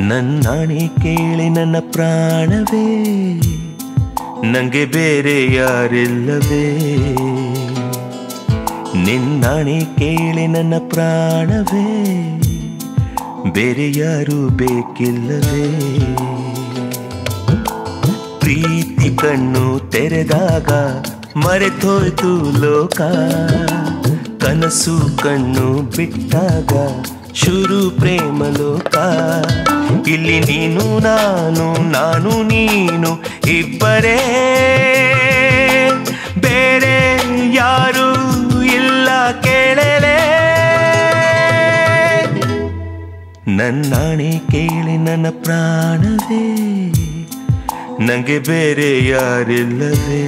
ನನ್ನಾಣೆ ಕೇಳಿ ನನ್ನ ಪ್ರಾಣವೇ ನಂಗೆ ಬೇರೆ ಯಾರಿಲ್ಲವೇ ನಿನ್ನಾಣೆ ಕೇಳಿ ನನ್ನ ಪ್ರಾಣವೇ ಬೇರೆ ಯಾರು ಬೇಕಿಲ್ಲವೇ ಪ್ರೀತಿ ಕಣ್ಣು ತೆರೆದಾಗ ಮರೆತೋಯ್ತು ಲೋಕ ಕನಸು ಕಣ್ಣು ಬಿಟ್ಟಾಗ ಶುರು ಪ್ರೇಮ ಲೋಕ ಇಲ್ಲಿ ನೀನು ನಾನು ನಾನು ನೀನು ಇಬ್ಬರೇ ಬೇರೆ ಯಾರು ಇಲ್ಲ ಕೇಳಲೇ ನನ್ನಾಣೆ ಕೇಳಿ ನನ್ನ ಪ್ರಾಣವೇ ನಂಗೆ ಬೇರೆ ಯಾರಿಲ್ಲವೇ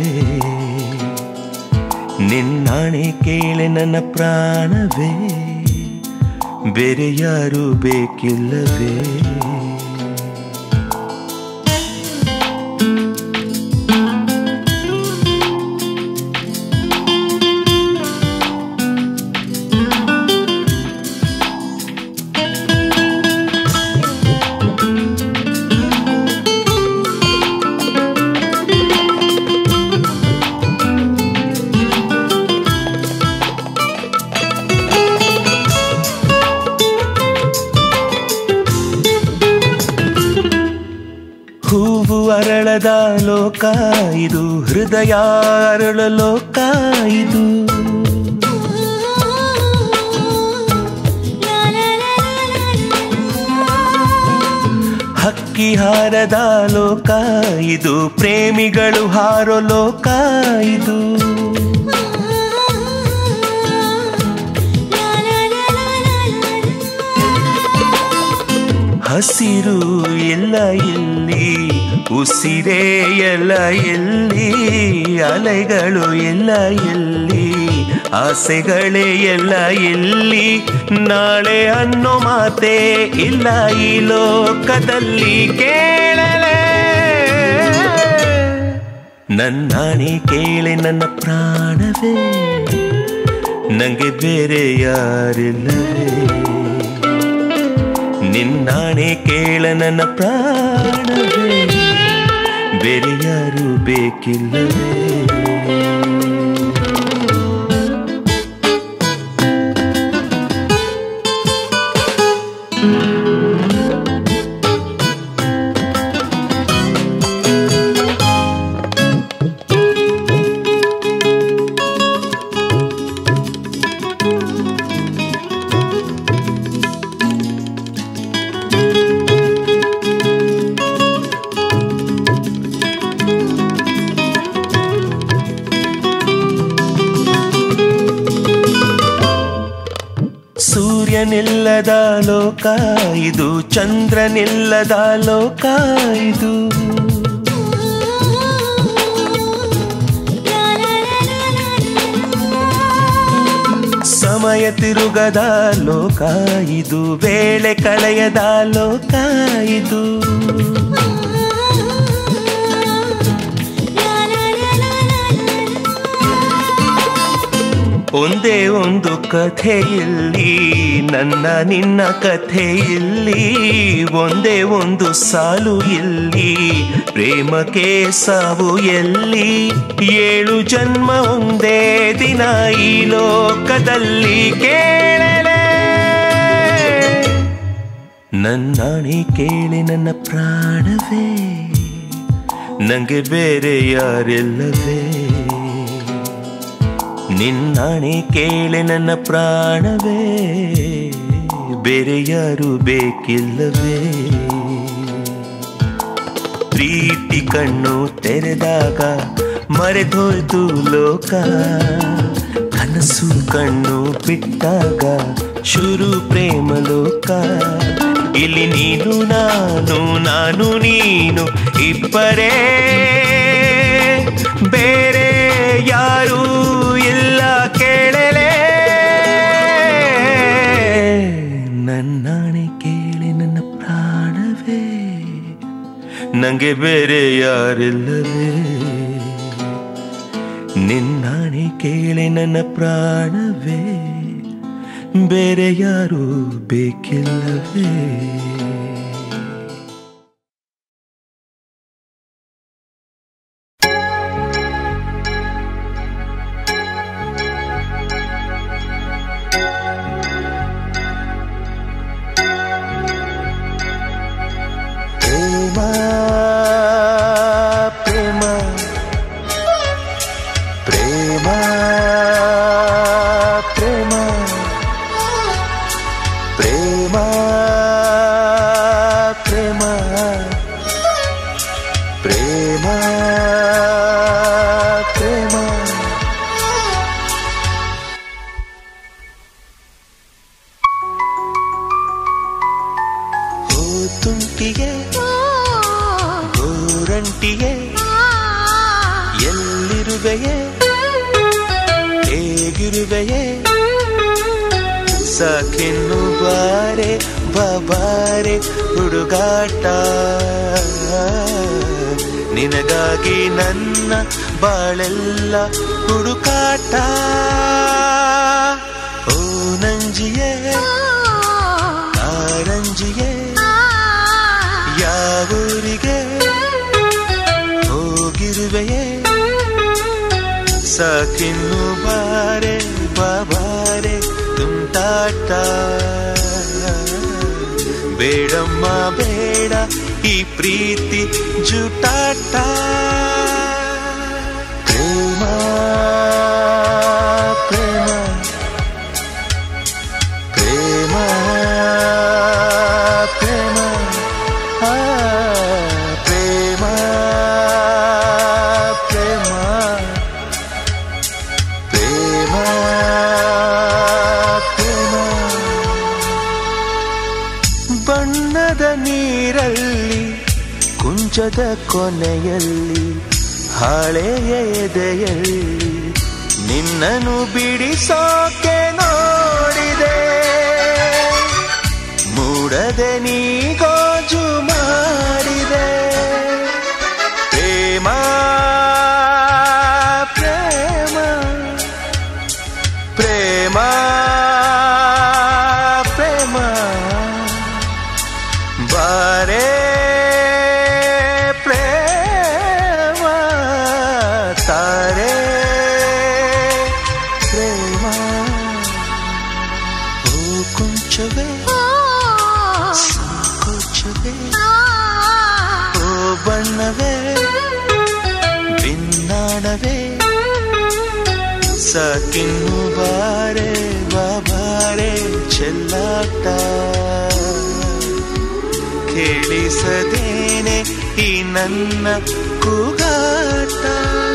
ನಿನ್ನಾಣೆ ಕೇಳಿ ನನ್ನ ಪ್ರಾಣವೇ ಬೇರೆ ಯಾರು ಬೇಕಿಲ್ಲವೇ ಹೂವು ಅರಳದ ಲೋಕ ಇದು ಹೃದಯ ಅರಳ ಲೋಕ ಇದು ಹಕ್ಕಿ ಹಾರದ ಲೋಕ ಇದು ಪ್ರೇಮಿಗಳು ಹಾರೋ ಲೋಕ ಇದು ಹಸಿರು ಎಲ್ಲ ಎಲ್ಲಿ ಉಸಿರೇ ಎಲ್ಲ ಎಲ್ಲಿ ಅಲೆಗಳು ಎಲ್ಲ ಎಲ್ಲಿ ಆಸೆಗಳೇ ಎಲ್ಲ ಎಲ್ಲಿ ನಾಳೆ ಅನ್ನೋ ಮಾತೇ ಇಲ್ಲ ಈ ಲೋಕದಲ್ಲಿ ಕೇಳಲೇ ನನ್ನಾಣೆ ಕೇಳಿ ನನ್ನ ಪ್ರಾಣವೇ ನಂಗೆ ಬೇರೆ ಯಾರಿಲ್ಲವೇ ನಿನ್ನಾಣೆ ಕೇಳ ನನ್ನ ಪ್ರಾಣವೇ ಬೇರೆ ಯಾರು ಬೇಕಿಲ್ಲವೇ ಸೂರ್ಯನಿಲ್ಲದ ಲೋಕ ಇದು ಚಂದ್ರನಿಲ್ಲದ ಲೋಕ ಇದು ಸಮಯ ತಿರುಗದ ಲೋಕ ಇದು ವೇಳೆ ಕಳೆಯದ ಲೋಕ ಇದು ಒಂದೇ ಒಂದು ಕಥೆ ಇಲ್ಲಿ ನನ್ನ ನಿನ್ನ ಕಥೆ ಇಲ್ಲಿ ಒಂದೇ ಒಂದು ಸಾಲು ಇಲ್ಲಿ ಪ್ರೇಮಕ್ಕೆ ಸಾವು ಎಲ್ಲಿ ಏಳು ಜನ್ಮ ಒಂದೇ ದಿನ ಈ ಲೋಕದಲ್ಲಿ ಕೇಳಲೇ ನನ್ನಾಣೆ ಕೇಳಿ ನನ್ನ ಪ್ರಾಣವೇ ನಂಗೆ ಬೇರೆ ಯಾರಿಲ್ಲವೇ ನಿನ್ನಾಣೆ ಕೇಳಿ ನನ್ನ ಪ್ರಾಣವೇ ಬೇರೆ ಯಾರು ಬೇಕಿಲ್ಲವೇ ಪ್ರೀತಿ ಕಣ್ಣು ತೆರೆದಾಗ ಮರೆತೋಯ್ತು ಲೋಕ ಕನಸು ಕಣ್ಣು ಬಿಟ್ಟಾಗ ಶುರು ಪ್ರೇಮ ಲೋಕ ಇಲ್ಲಿ ನೀನು ನಾನು ನಾನು ನೀನು ಇಬ್ಬರೇ ಬೇರೆ ಯಾರೂ ಇಲ್ಲ ಕೇಳಲೇ ನನ್ನಾಣೆ ಕೇಳಿ ನನ್ನ ಪ್ರಾಣವೇ ನಂಗೆ ಬೇರೆ ಯಾರಿಲ್ಲವೇ ನಿನ್ನಾಣೆ ಕೇಳಿ ನನ್ನ ಪ್ರಾಣವೇ ಬೇರೆ ಯಾರೂ ಬೇಕಿಲ್ಲವೇ ಪ್ರೇಮ ಓ ತುಂಟಿಗೆ ಗೋರಂಟಿಗೆ ಎಲ್ಲಿರುವೆಯೇ ಹೇಗಿರುವೆಯೇ ಸಾಕಿನ್ನು ಬಾರೆ ಬಾಬಾರೆ ಹುಡುಗಾಟ ನಿನಗಾಗಿ ನನ್ನ ಬಾಳೆಲ್ಲ ಹುಡುಕಾಟ ಓ ನಂಜಿಯೇ ಕಾರಂಜಿಯೇ ಯಾವೂರಿಗೆ ಹೋಗಿರುವೆಯೇ ಸಾಕಿನ್ನು ಬಾರೆ ಬಾಬಾರೆ ತುಂಟಾಟ ಬೇಡಮ್ಮ ಬೇಡ ಈ ಪ್ರೀತಿ ಜುಟಾಟ ಪ್ರೇಮ ಪ್ರೇಮ ಪ್ರೇಮ ಪ್ರೇಮ ಆ, ಪ್ರೇಮ ಪ್ರೇಮ ಪ್ರೇಮ ಪ್ರೇಮ ಬಣ್ಣದ ನೀರಲ್ಲಿ ಕುಂಚದ ಕೊನೆಯಲ್ಲಿ ಹಾಳೆಯ ಎದೆಯಲ್ಲಿ ನಿನ್ನನ್ನು ಬಿಡಿಸೋಕೆ ನೋಡಿದೆ ಮೂಡದೆ ನೀ ಗೋಜು ಮಾಡಿದೆ ಪ್ರೇಮ ಪ್ರೇಮ ಪ್ರೇಮ ಪ್ರೇಮ ಬಾರೆ ಪ್ರೇಮ ತಾರೆ ಪ್ರೇಮ ಓ ಕುಂಚವೇ ಸಂಕೋಚವೇ ಓ ಬಣ್ಣವೇ ಭಿನ್ನಾಣವೇ ಸಾಕಿನ್ನು ಬಾರೆ ಬಾಬಾರೆ ಚೆಲ್ಲಾಟ ಕೇಳಿಸದೇನೆ ಈ ನನ್ನ ಕೂಗಾಟ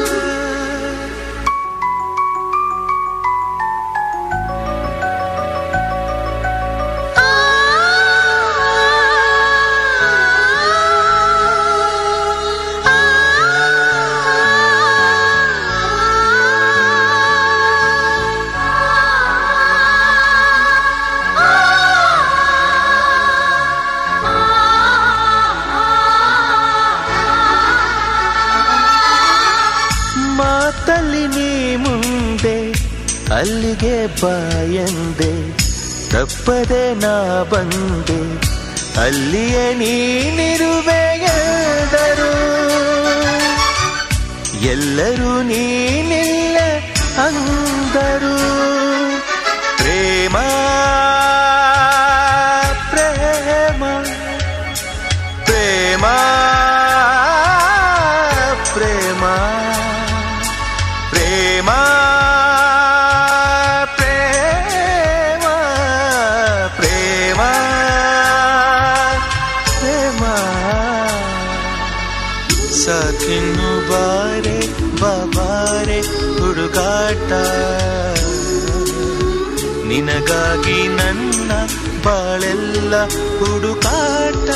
ಮಾತಲ್ಲಿ ನೀ ಮುಂದೆ ಅಲ್ಲಿಗೆ ಬಾಯಂದೆ ತಪ್ಪದೆ ನಾ ಬಂದೆ ಅಲ್ಲಿಯೇ ನೀನಿರುವೆ ಎಂದರು ಎಲ್ಲರೂ ನೀನಿಲ್ಲ ಅಂದರು ಪ್ರೇಮ ಪ್ರೇಮ ಪ್ರೇಮ ಪ್ರೇಮ ಪ್ರೇಮ ಪ್ರೇಮ ಪ್ರೇಮ ಪ್ರೇಮ ಸಾಕಿನ್ನು ಬಾರೆ ಬಾಬಾರೆ ಹುಡುಗಾಟ ನಿನಗಾಗಿ ನನ್ನ ಬಾಳೆಲ್ಲ ಹುಡುಕಾಟ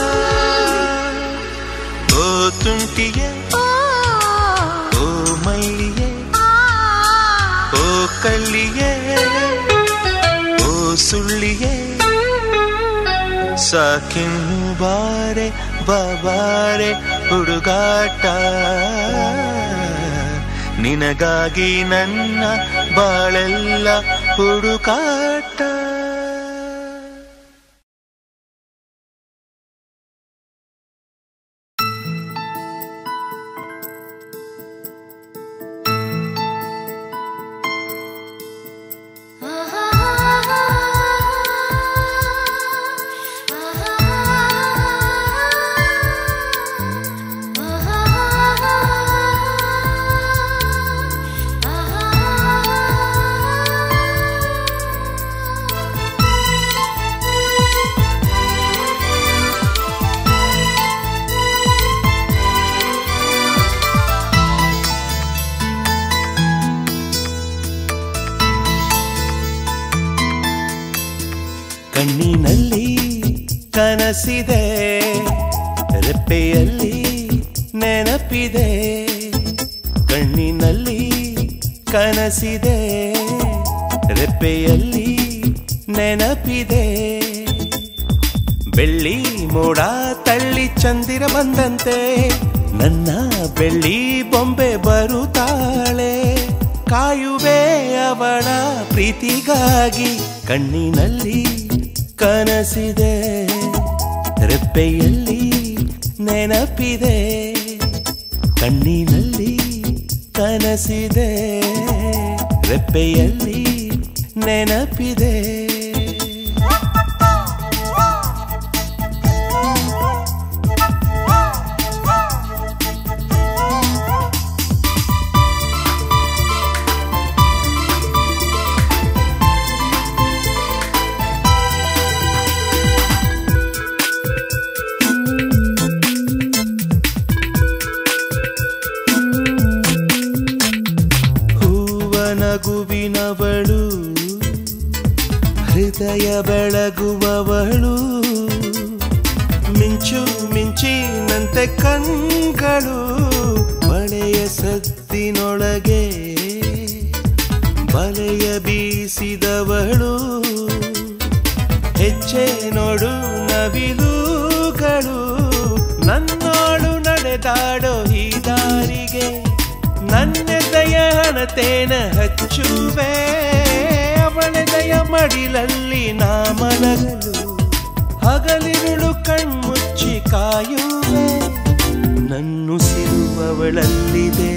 ಓ ತುಂಟಿಗೆ ಓ ಮೈಲಿಗೆ ಓ ಕಳ್ಳಿಗೆ ಓ ಸುಳ್ಳಿಗೆ ಸಾಕಿನ್ನು ಬಾರೆ ಬಾಬಾರೆ ಹುಡುಗಾಟ ನಿನಗಾಗಿ ನನ್ನ ಬಾಳೆಲ್ಲ ಹುಡುಕಾಟ ಆ ಕಣ್ಣಿನಲ್ಲಿ ಕನಸಿದೆ ರೆಪ್ಪೆಯಲ್ಲಿ ನೆನಪಿದೆ ಕಣ್ಣಿನಲ್ಲಿ ಕನಸಿದೆ ರೆಪ್ಪೆಯಲ್ಲಿ ನೆನಪಿದೆ ಬೆಳ್ಳಿ ಮೋಡ ತಳ್ಳಿ ಚಂದಿರ ಬಂದಂತೆ ನನ್ನ ಬೆಳ್ಳಿ ಬೊಂಬೆ ಬರುತ್ತಾಳೆ ಕಾಯುವೆ ಅವಳ ಪ್ರೀತಿಗಾಗಿ ಕಣ್ಣಿನಲ್ಲಿ ಕನಸಿದೆ ರೆಪ್ಪೆಯಲ್ಲಿ ನೆನಪಿದೆ ಕಣ್ಣಿನಲ್ಲಿ ಕನಸಿದೆ ರೆಪ್ಪೆಯಲ್ಲಿ ನೆನಪಿದೆ ಹೂವ ನಗುವಿನವಳು ಹೃದಯ ಬೆಳಗುವವಳು ಮಿಂಚು ಮಿಂಚಿನಂತೆ ಕಣ್ಗಳು ಬಳೆಯ ಸದ್ದಿನೊಳಗೆ ಬಲೆಯ ಬೀಸಿದವಳು ಹೆಜ್ಜೆ ನೋಡು ನವಿಲುಗಳು ನನ್ನೋಳು ನಡೆದಾಡೋ ಈ ದಾರಿಗೆ ನನ್ನೆದೆಯ ಹಣತೇನ ಹಚ್ಚುವೆ ಅವಳೆದೆಯ ಮಡಿಲಲ್ಲಿ ನಾ ಮಲಗಲು ಹಗಲಿರುಳು ಕಣ್ಮುಚ್ಚಿ ಕಾಯುವೆ ನನ್ನುಸಿರುವವಳಲ್ಲಿದೆ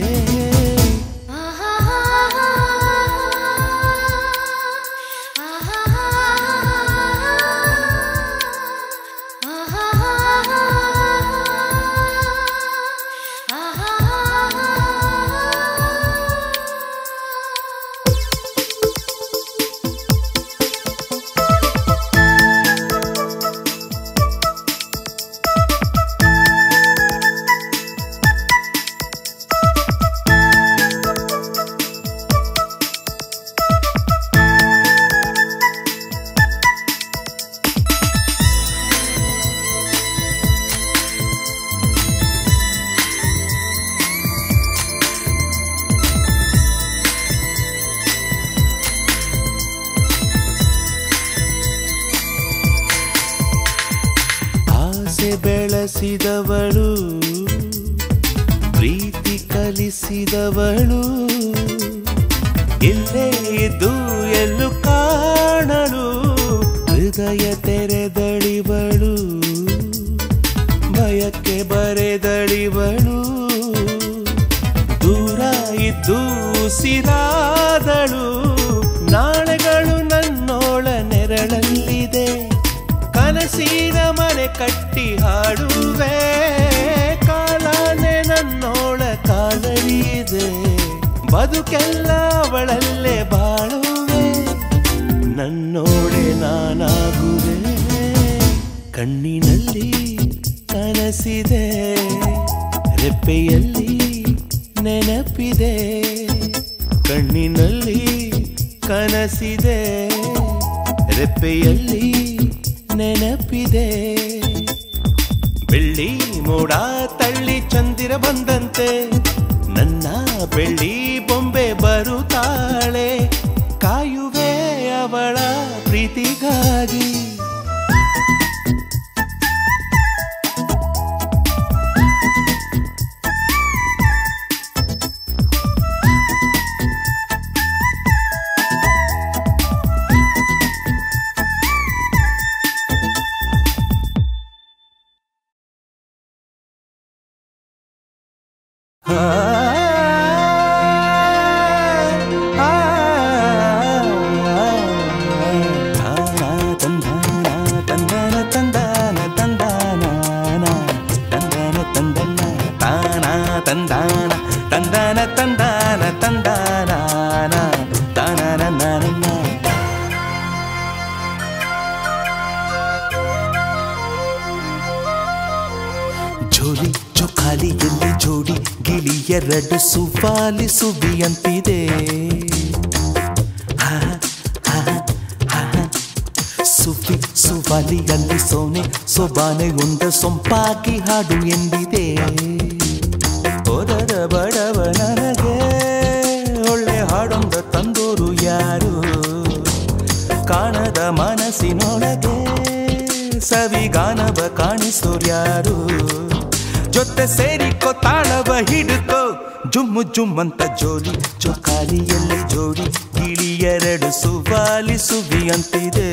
ಆಸೆ ಬೆಳೆಸಿದವಳು ಪ್ರೀತಿ ಕಲಿಸಿದವಳು ಇಲ್ಲೇ ಇದ್ದು ಎಲ್ಲೂ ಕಾಣಲು ಹೃದಯ ತೆರೆದಳಿವಳು ಭಯಕ್ಕೆ ಬರೆದಳಿವಳು ದೂರ ಇದ್ದು ಸಿರಾದಳು ನಾಳೆಗಳು ನನ್ನೋಳ ನೆರಳಲ್ಲಿದೆ ಕನಸಿನ ಮನೆ ಕಟ್ಟಿ ಹಾಡುವೆ ಕಾಲಾನೆ ನನ್ನೋಳ ಕಾಲರಿದೆ ಬದುಕೆಲ್ಲ ಅವಳಲ್ಲೇ ಬಾಳುವೆ ನನ್ನೋಳೆ ನಾನಾಗುವೆ ಕಣ್ಣಿನಲ್ಲಿ ಕನಸಿದೆ ರೆಪ್ಪೆಯಲ್ಲಿ ನೆನಪಿದೆ ಕಣ್ಣಿನಲ್ಲಿ ಕನಸಿದೆ ರೆಪ್ಪೆಯಲ್ಲಿ ನೆನಪಿದೆ ಬೆಳ್ಳಿ ಮೋಡ ತಳ್ಳಿ ಚಂದಿರ ಬಂದಂತೆ ನನ್ನ ಬೆಳ್ಳಿ ಬೊಂಬೆ ಬರುತ್ತಾಳೆ ಕಾಯುವೆ ಅವಳ ಪ್ರೀತಿಗಾಗಿ ತಂದಾನ ತಂದಾನ ತಂದಾನ ತಂದಾನ ತಾನ ನಾನ ಜೋಲಿ ಜೋಕಾಲಿಯಲ್ಲಿ ಜೋಡಿ ಗಿಳಿಯರಡು ಸುವಾಲಿ ಸುಬಿಯಂತಿದೆ ಹಾ, ಹಾ, ಹಾ. ಸುವಿ ಸುವ ಸುವಾಲಿಯಲ್ಲಿ ಸೋನೆ ಸೊಬಾನೆ ಉಂಡ ಸೊಂಪಾಗಿ ಹಾಡು ಎಂದಿದೆ ಹೋದರ ಬಡವ ನನಗೆ ಒಳ್ಳೆ ಹಾಡೊಂದ ತಂದೂರು ಯಾರು ಕಾಣದ ಮನಸ್ಸಿನೊಳಗೆ ಸವಿಗಾನವ ಕಾಣಿಸೋರ್ಯಾರು ಜೊತೆ ಸೇರಿಕೋ ತಾಳವ ಹಿಡಿಕೋ ಜುಮ್ಮು ಜುಮ್ಮಂತ ಜೋಲಿ ಚೊಕಾಲಿಯಲ್ಲಿ ಜೋಡಿ ಗಿಳಿ ಎರಡು ಸುವಾಲಿ ಸುವಿ ಅಂತಿದೆ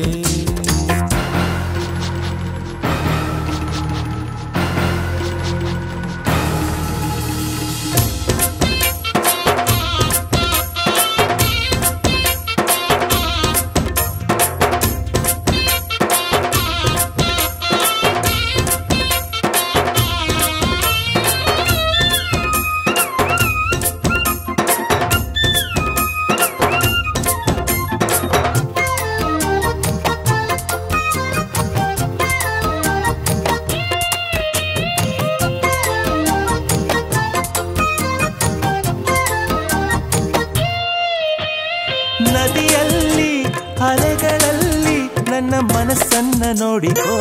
ನದಿಯಲ್ಲಿ ಅಲೆಗಳಲ್ಲಿ ನನ್ನ ಮನಸ್ಸನ್ನ ನೋಡಿಕೋ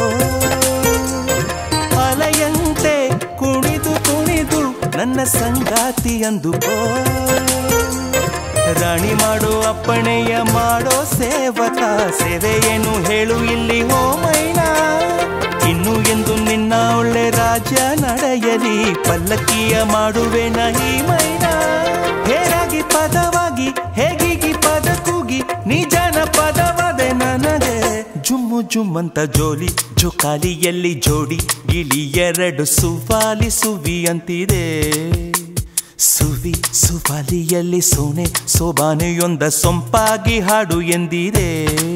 ಅಲೆಯಂತೆ ಕುಣಿದು ಕುಣಿದು ನನ್ನ ಸಂಗಾತಿ ಅಂದುಕೋ ರಾಣಿ ಮಾಡೋ ಅಪ್ಪಣೆಯ ಮಾಡೋ ಸೇವಕ ಸೇವೆಯೇನು ಹೇಳು ಇಲ್ಲಿ ಓ ಮೈನಾ ಇನ್ನು ಎಂದು ನಿನ್ನ ಒಳ್ಳೆ ರಾಜ್ಯ ನಡೆಯಲಿ ಪಲ್ಲಕ್ಕಿಯ ಮಾಡುವೆನ ಈ ಮೈನಾ ಹೇರಾಗಿ ಪದವಾಗಿ ಹೇಗಿಗಿ ಪದ ಕೂಗಿ ನಿಜನ ಪದವದೆ ನನಗೆ ಜುಮ್ಮು ಜುಮ್ಮಂತ ಜೋಲಿ ಜೋಕಾಲಿಯಲ್ಲಿ ಜೋಡಿ ಗಿಳಿ ಎರಡು ಸುವಾಲಿ ಸುವಿ ಅಂತಿದೆ ಸುವಿ ಸುವಾಲಿಯಲ್ಲಿ ಸೋನೆ ಸೋಬಾನೆಯೊಂದ ಸೊಂಪಾಗಿ ಹಾಡು ಎಂದಿದೆ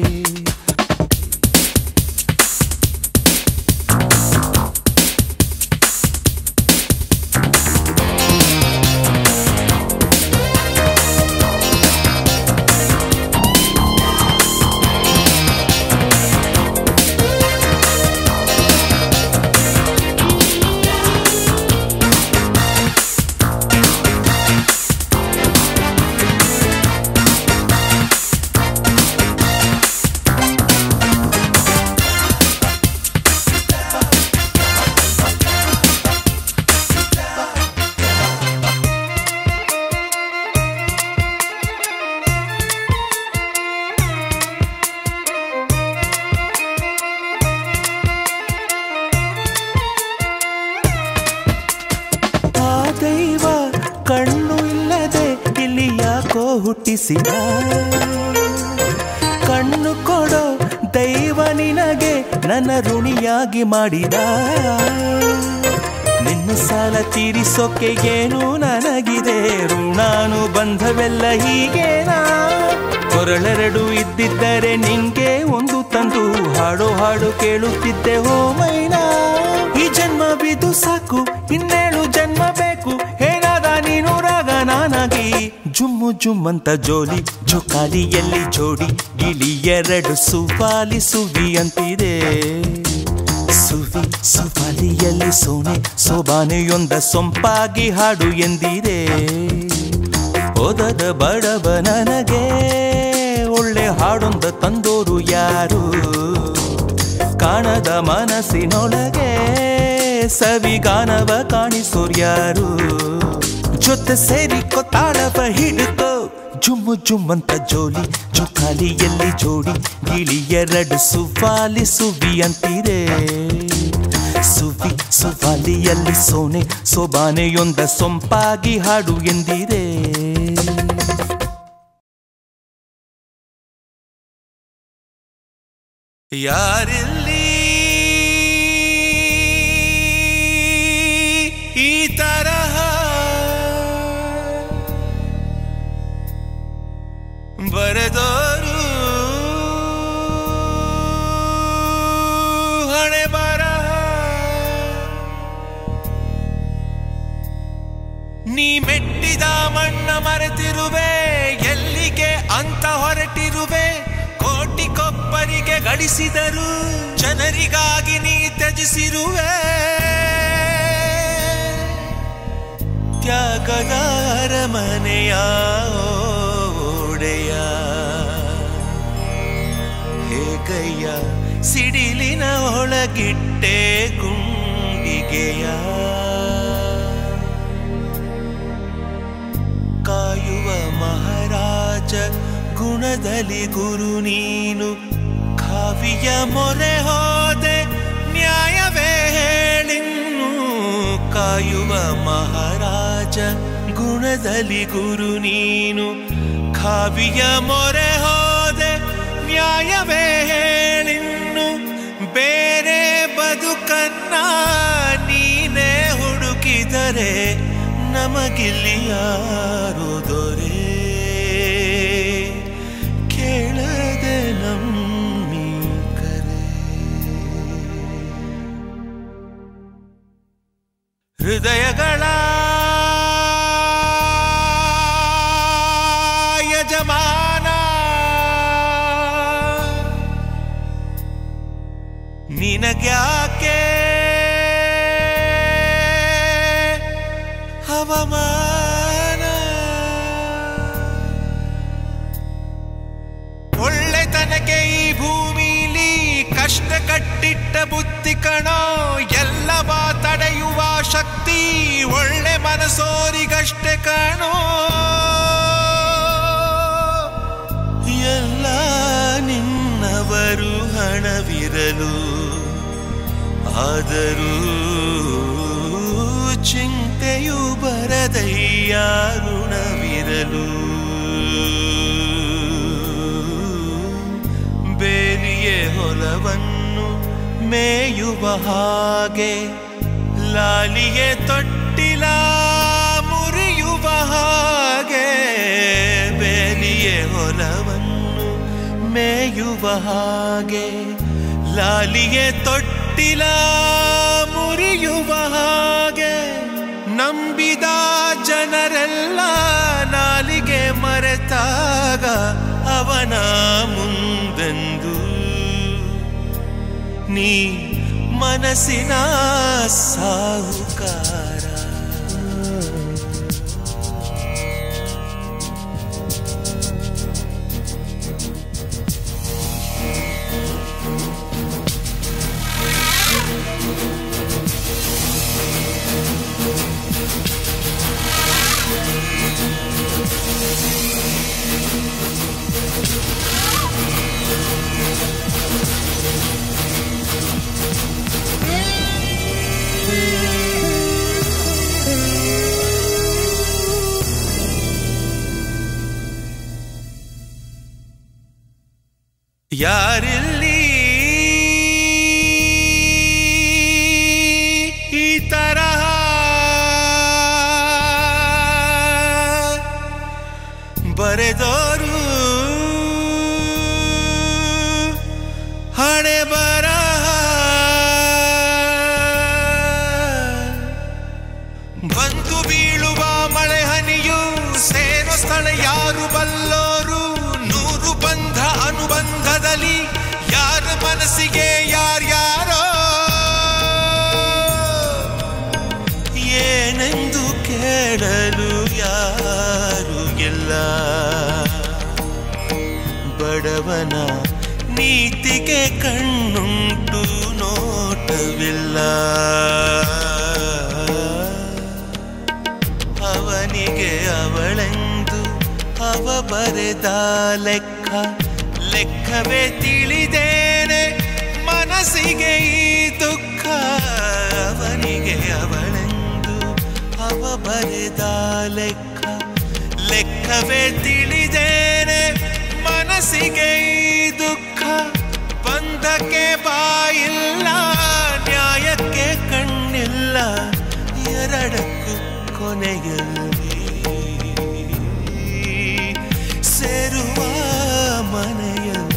ಆ ದೈವ ಕಣ್ಣು ಇಲ್ಲದೆ ಇಲ್ಲಿ ಯಾಕೋ ಹುಟ್ಟಿಸಿದ ಕಣ್ಣು ಕೊಡೋ ದೈವ ನಿನಗೆ ನನ್ನ ಋಣಿಯಾಗಿ ಮಾಡಿದ ನಿನ್ನ ಸಾಲ ತೀರಿಸೋಕೆ ಏನು ನನಗಿದೆ ಋಣಾನುಬಂಧವೆಲ್ಲ ಹೀಗೇನಾ ಕೊರಳೆರಡು ಇದ್ದಿದ್ದರೆ ನಿಂಗೆ ಒಂದು ತಂದು ಹಾಡು ಹಾಡು ಕೇಳುತ್ತಿದ್ದೆ ಹೋ ಮೈನಾ ಈ ಜನ್ಮ ಬಿದು ಸಾಕು ಇನ್ನೇಳು ಜನ್ಮ ಬೇಕು ಏನಾದ ನೀನು ರಾಗ ನಾನಾಗಿ ಜುಮ್ಮು ಜುಮ್ಮಂತ ಜೋಲಿ ಜೋಕಾಲಿಯಲ್ಲಿ ಜೋಡಿ ಗಿಳಿ ಎರಡು ಸುವಾಲಿ ಸುವಿ ಅಂತಿದೆ ಸುವಿ ಸುವಾಲಿಯಲ್ಲಿ ಸೋನೆ ಸೋಬಾನೆಯೊಂದ ಸೊಂಪಾಗಿ ಹಾಡು ಎಂದಿದೆ ಓದದ ಬಡವ ನನಗೆ ಒಳ್ಳೆ ಹಾಡೊಂದ ತಂದೋರು ಯಾರು ಕಾಣದ ಮನಸ್ಸಿನೊಳಗೆ ಸವಿಗಾನವ ಕಾಣಿಸೋರ್ಯಾರು ಜೊತೆ ಸೇರಿಕೋ ತಾಳವ ಹಿಡಿತೋ ಜುಮ್ಮು ಜುಮ್ಮಂತ ಜೋಲಿ ಜೋಕಾಲಿಯಲ್ಲಿ ಜೋಡಿ ಗಿಳಿ ಎರಡು ಸುವಾಲಿ ಸುವಿ ಅಂತಿದೆ ಸುವಿ ಸುವಾಲಿಯಲ್ಲಿ ಸೋನೆ ಸೋಬಾನೆಯೊಂದ ಸೊಂಪಾಗಿ ಹಾಡು ಎಂದಿದೆ ಯಾರಿಲ್ಲಿ ಈ ತರಹ ಬರೆದೋರು ಹಣೆ ಬರಹ ನೀ ಮೆಟ್ಟಿದ ಮಣ್ಣ ಮರೆತಿರುವೆ ಎಲ್ಲಿಗೆ ಅಂತ ಹೊರಟಿರುವೆ ಕೋಟಿ ಕೊಬ್ಬರಿಗೆ ಗಳಿಸಿದರು ಜನರಿಗಾಗಿ ನೀ ತ್ಯಜಿಸಿರುವೆ ತ್ಯಾಗದ ಅರಮನೆಯ ಒಡೆಯ ಹೇಗಯ್ಯ ಸಿಡಿಲಿನ ಒಳಗಿಟ್ಟೆ ಗುಂಡಿಗೆಯ ಕಾಯುವ ಮಹಾರಾಜ ಗುಣದಲ್ಲಿ ಗುರು ನೀನು ಕಾವಿಯ ಮೊರೆ ಹೋದೆ ನ್ಯಾಯವೇ ಹೇಳಿನ್ನು ಕಾಯುವ ಮಹಾರಾಜ ಗುಣದಲ್ಲಿ ಗುರು ನೀನು ಕಾವಿಯ ಮೊರೆ ಹೋದೆ ನ್ಯಾಯವೇ ಹೇಳಿನ್ನು ಬೇರೆ ಬದುಕನ್ನ ನೀನೇ ಹುಡುಕಿದರೆ ನಮಗಿಲ್ಲಿ ಯಾರು ದೊರೆ ಕೇಳದೆ ನಮ್ಮಿ ಕರೆ ಹೃದಯಗಳ ಯಜಮಾನ ನಿನಗ್ಯಾಕೆ ಹವಾಮಾನ ಒಳ್ಳೆತನಕ್ಕೆ ಈ ಭೂಮಿಲಿ ಕಷ್ಟ ಕಟ್ಟಿಟ್ಟ ಬುದ್ಧಿ ಕಣೋ ಎಲ್ಲವ ತಡೆಯುವ ಶಕ್ತಿ ಒಳ್ಳೆ ಮನಸೋರಿಗಷ್ಟೇ ಕಣೋ ಎಲ್ಲ ನಿನ್ನವರು ಹಣವಿರಲು ಆದರೂ ಚಿಂತೆಯು ಬರದಯ್ಯ ಋಣವಿರಲು ಬೇಲಿಯೇ ಹೊಲವನ್ನು ಮೇಯುವ ಹಾಗೆ ಲಾಲಿಯೇ ತೊಟ್ಟಿಲ ಮುರಿಯುವ ಹಾಗೆ ಬೇಲಿಯೇ ಹೊಲವನ್ನು ಮೇಯುವ ಹಾಗೆ ಲಾಲಿಯೇ ತೊಟ್ಟಿಲ ಮುರಿಯುವ ಹಾಗೆ ನಂಬಿದ ಜನರೆಲ್ಲ ನಾಲಿಗೆ ಮರೆತಾಗ ಅವನ ಮುಂದೆಂದು ನೀ ಮನಸ್ಸಿನ ಸಾಹುಕಾರ ಯಾರಿಲ್ಲಿ ಈ ತರಹ ಬರೆದೋರು ಹಣೆ ಬರಹ ಬಂದು ಬೀಳುವ ಮಳೆ ಹನಿಯು ಸೇರೋ ಸ್ಥಳ ಯಾರು ಬಲ್ಲೋರು ನೂರು ಬಂಧ ಅನುಬಂಧದಲ್ಲಿ ಯಾರ ಮನಸ್ಸಿಗೆ ಯಾರ್ಯಾರೋ ಏನೆಂದು ಕೇಳಲು ಯಾರು ಇಲ್ಲ ಬಡವನ ನೀತಿಗೆ ಕಣ್ಣುಂಟು ನೋಟವಿಲ್ಲ ಅವನಿಗೆ ಅವಳೆಂದು ಅವ ಬರೆದ ಲೆಕ್ಕ ಲೆಕ್ಕವೇ ತಿಳಿದೇನೆ ಮನಸ್ಸಿಗೆ ಈ ದುಃಖ ಅವನಿಗೆ ಅವಳೆಂದು ಅವ ಬರೆದ ಲೆಕ್ಕ ಲೆಕ್ಕವೇ ತಿಳಿದೇನೆ ಮನಸ್ಸಿಗೆ ಈ ದುಃಖ ಬಂಧಕ್ಕೆ ಬಾಯಿಲ್ಲ ನ್ಯಾಯಕ್ಕೆ ಕಣ್ಣಿಲ್ಲ ಎರಡಕ್ಕೂ ಕೊನೆಯಲ್ಲಿ ಸೇರುವ ಮನೆಯಲ್ಲಿ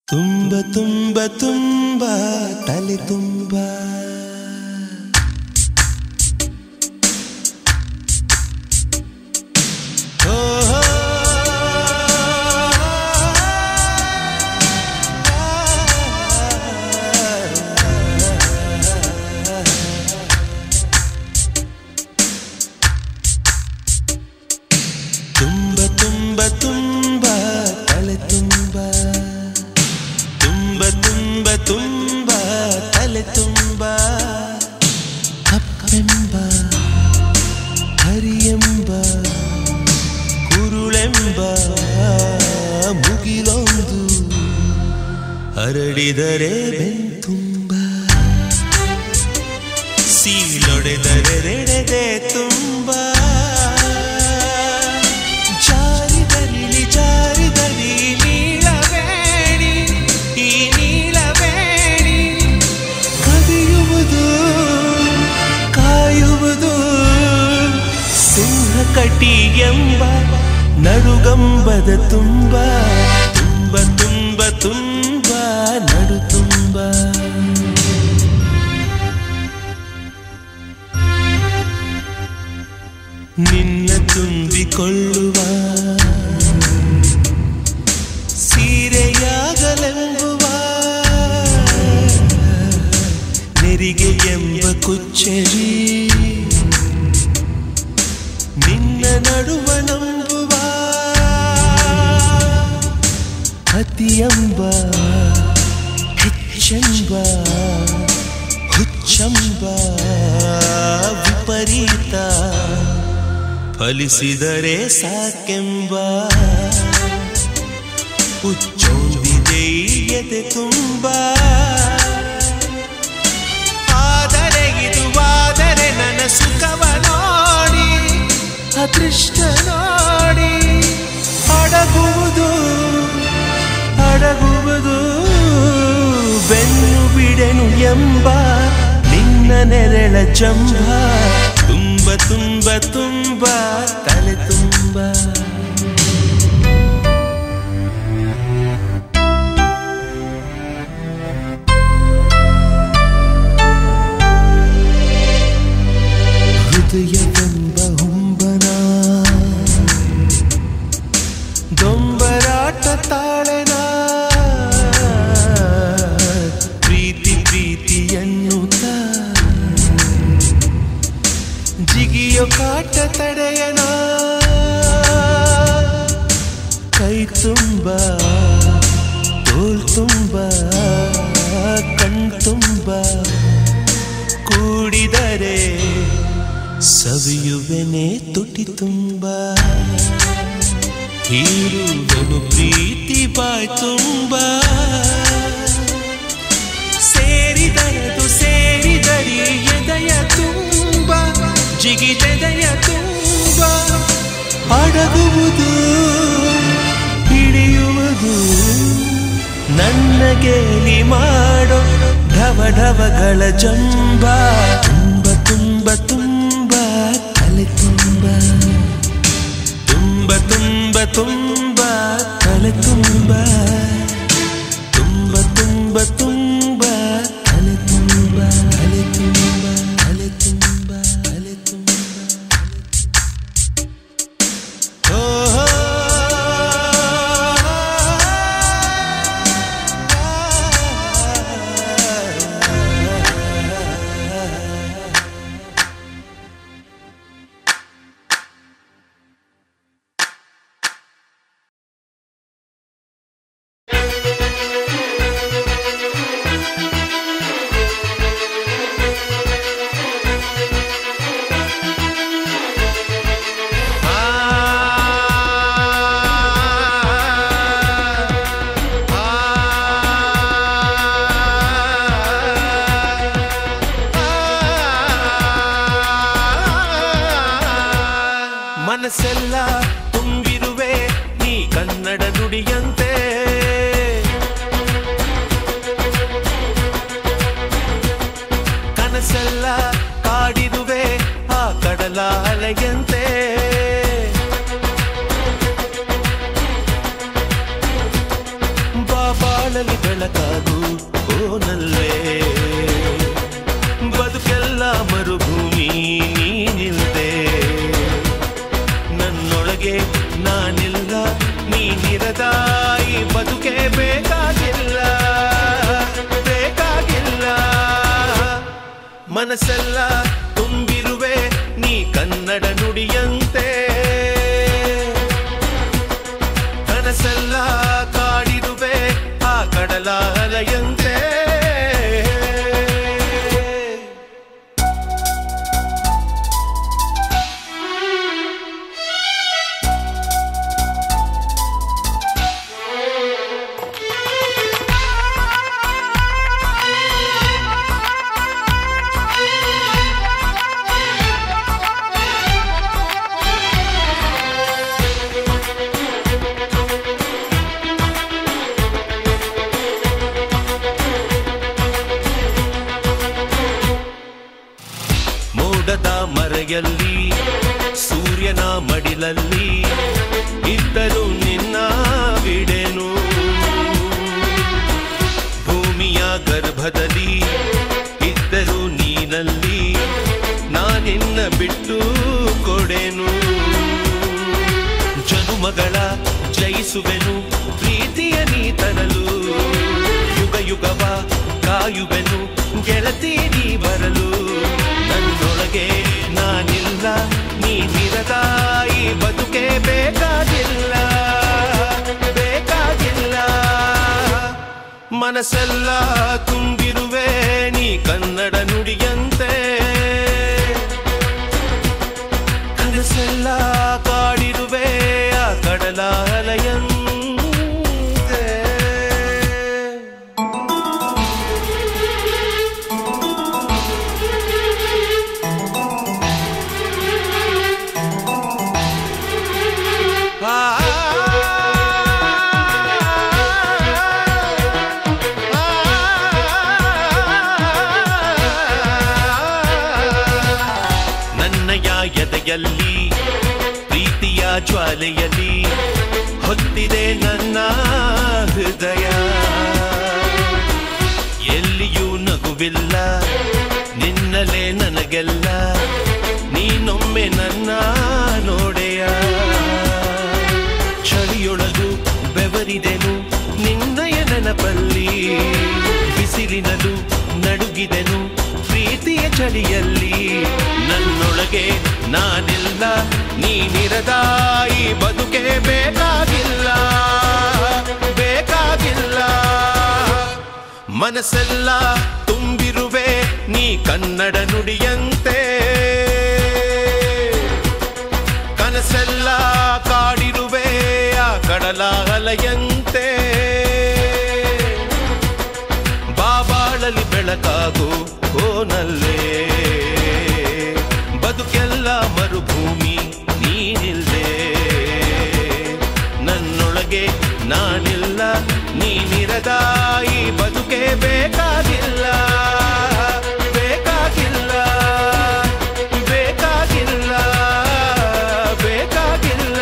ತುಂಬ ತುಂಬ ತುಂಬ ತಲೆ ತುಂಬ ತುಂಬ ತುಂಬ ತುಂಬ ತಲೆ ತುಂಬ ತುಂಬ ತುಂಬ ತುಂಬ ತಲೆ ತುಂಬ ಅಪ್ಪೆಂಬ ಹರಿಯೆಂಬ ಕುರುಳೆಂಬ ಮುಗಿಲೊಂದು ಹರಡಿದರೆ ಬೆಂತುಂಬ ಸೀಲೊಡೆದರೆ ರೆಡೆದೆ ತುಂಬ ಜಾರಿದರಿಲಿ ಜಾರಿದರಿ ನೀಳವೇಣಿ ಈ ನೀಳವೇಣಿ ಕದಿಯುವುದು ಕಾಯುವುದು ಸಿಂಹಕಟಿ ಎಂಬ ನಡುಗಂಬದ ತುಂಬ ತುಂಬ ತುಂಬ ತುಂಬ ನಡು ತುಂಬ ನಿನ್ನ ತುಂಬಿಕೊಳ್ಳುವ ಸೀರೆಯಾಗಲೆಂಬುವ ನೆರಿಗೆ ಎಂಬ ಕುಚ್ಚರಿ ನಿನ್ನ ನಡುವ ನಂಬುವ ಅತಿಯಂಬ ಹೆಚ್ಚೆಂಬ ಹುಚ್ಚಂಬ ವಿಪರೀತ ಫಲಿಸಿದರೆ ಸಾಕೆಂಬ ಹುಚ್ಚೊಂದಿದೆ ಈ ಎದೆ ತುಂಬ ಆದರೆ ಇದು ಆದರೆ ನನ್ನ ಸುಖವ ನೋಡಿ ಅದೃಷ್ಟ ನೋಡಿ ಅಡಗುವುದು ಅಡಗುವುದು ಬೆನ್ನು ಬಿಡೆನು ಎಂಬ ನಿನ್ನ ನೆರಳ ಜಂಬ ತುಂಬ ತುಂಬ ತುಂಬ ತಲೆ ತುಂಬ ಹೃದಯವೆಂಬ ಹುಂಬನ ದೊಂಬರಾಟ ತಾಳನ ಪ್ರೀತಿ ಪ್ರೀತಿ ಎನ್ನುತ್ತ ಜಿಗಿಯೋ ಕಾಟ ತಡೆಯನ ಕೈ ತುಂಬ ತೋಲ್ ತುಂಬ ಕಣ್ ತುಂಬ ಕೂಡಿದರೆ ಸವಿಯುವೆನೆ ತುಟಿ ತುಂಬ ಹೀರುವೆನು ಪ್ರೀತಿ ಬಾಯ್ ತುಂಬ ಸೇರಿದರದು ಸೇರಿದರಿ ಎದೆಯ ತುಂಬ ಜಿಗಿದೆದೆಯ ತುಂಬ ಅಡಗುವುದು ಹಿಡಿಯುವುದು ನನ್ನ ಗೇಲಿ ಮಾಡೋ ಢವ ಢವಗಳ ಜಂಬ ತುಂಬ ತುಂಬ ತುಂಬ ತಲೆ ತುಂಬ ತುಂಬ ತುಂಬ ತುಂಬ ತಲೆ ತುಂಬ ತುಂಬ ತುಂಬ ತುಂಬ ತಲೆ ತುಂಬ ತಲೆ ತುಂಬ ತಲೆ ತುಂಬ ತಲೆ ತುಂಬ ಓ ಮನಸ್ಸೆಲ್ಲ ತುಂಬಿರುವೆ ನೀ ಕನ್ನಡ ನುಡಿಯಂತೆ ಕನಸೆಲ್ಲ ಕಾಡಿರುವೆ ಆ ಕಡಲ ಅಲೆಯಂತೆ ಬಾಬಾಳ ಬಾಳಲಿ ಬೆಳಕಾಗು ಓನಲ್ಲೇ ಬದುಕೆಲ್ಲ ಮರುಭೂಮಿ ನೀನಿಲ್ದೆ ನನ್ನೊಳಗೆ ನಾನಿಲ್ಲ ನೀನಿರದ ಈ ಬದುಕೆ ಬೇಕಾಗಿಲ್ಲ ಬೇಕಾಗಿಲ್ಲ ಮನಸ್ಸೆಲ್ಲ ತುಂಬಿರುವೆ ನೀ ಕನ್ನಡ ನುಡಿಯಂತೆ ಕನಸೆಲ್ಲ ಕಾಡಿರುವೆ ಆ ಕಡಲ ಅಲೆಯಂತೆ ಮೋಡದ ಮರೆಯಲ್ಲಿ ಸೂರ್ಯನ ಮಡಿಲಲ್ಲಿ ಇದ್ದರು ನಿನ್ನ ಬಿಡೆನು ಭೂಮಿಯ ಗರ್ಭದಲ್ಲಿ ಇದ್ದರು ನೀನಲ್ಲಿ ನಾನಿನ್ನ ಬಿಟ್ಟು ಕೊಡೆನು ಜನುಮಗಳ ಜಯಿಸುವೆನು ಪ್ರೀತಿಯ ನೀ ತರಲು ಯುಗ ಯುಗವ ಕಾಯುವೆನು ಗೆಳತಿ ನೀ ಬರಲು ನನ್ನೊಳಗೆ ನಾನಿಲ್ಲ ನೀನಿರದ ಈ ಬದುಕೆ ಬೇಕಾಗಿಲ್ಲ ಬೇಕಾಗಿಲ್ಲ ಮನಸ್ಸೆಲ್ಲ ತುಂಬಿರುವೆ ನೀ ಕನ್ನಡ ನುಡಿಯಂತೆ ಕನಸೆಲ್ಲ ಕಾಡಿರುವೆ ಆ ಕಡಲ ಅಲೆಯಂತೆ ನನ್ನಯ ಎದೆಯಲ್ಲಿ ಪ್ರೀತಿಯ ಜ್ವಾಲೆಯಲ್ಲಿ ಹೊತ್ತಿದೆ ನನ್ನ ಹೃದಯ ಎಲ್ಲಿಯೂ ನಗುವಿಲ್ಲ ನಿನ್ನಲೇ ನನಗೆಲ್ಲ ನೀನೊಮ್ಮೆ ನನ್ನ ನೋಡೆಯ ಚಳಿಯೊಳಗು ಬೆವರಿದೆನು ನಿನ್ನಯ ನೆನಪಲ್ಲಿ ಬಿಸಿಲಿನಲು ನಡುಗಿದೆನು ಪ್ರೀತಿಯ ಚಳಿಯಲ್ಲಿ ನನ್ನೊಳಗೆ ನಾನಿಲ್ಲ ನೀನಿರದ ಈ ಬದುಕೆ ಬೇಕಾಗಿಲ್ಲ ಬೇಕಾಗಿಲ್ಲ ಮನಸ್ಸೆಲ್ಲ ತುಂಬಿರುವೆ ನೀ ಕನ್ನಡ ನುಡಿಯಂತೆ ಕನಸೆಲ್ಲ ಕಾಡಿರುವೆ ಆ ಕಡಲ ಅಲೆಯಂತೆ ಬಾಬಾಳಲಿ ಬೆಳಕಾಗು ಕೋನಲ್ಲೇ ಬದುಕೆಲ್ಲ ಮರುಭೂಮಿ ನೀನಿಲ್ದೆ ನನ್ನೊಳಗೆ ನಾನಿಲ್ಲ ನೀನಿರದ ಈ ಬದುಕೆ ಬೇಕಾಗಿಲ್ಲ ಬೇಕಾಗಿಲ್ಲ ಬೇಕಾಗಿಲ್ಲ ಬೇಕಾಗಿಲ್ಲ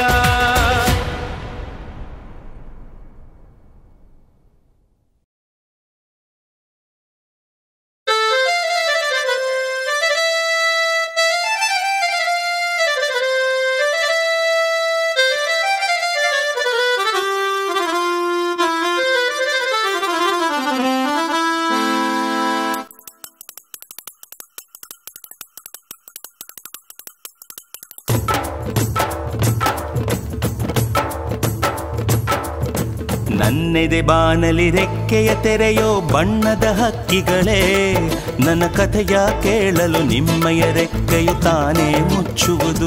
ನನ್ನೆದೆ ಬಾನಲಿ ರೆಕ್ಕೆಯ ತೆರೆಯೋ ಬಣ್ಣದ ಹಕ್ಕಿಗಳೇ ನನ್ನ ಕಥೆಯ ಕೇಳಲು ನಿಮ್ಮಯ ರೆಕ್ಕೆಯು ತಾನೇ ಮುಚ್ಚುವುದು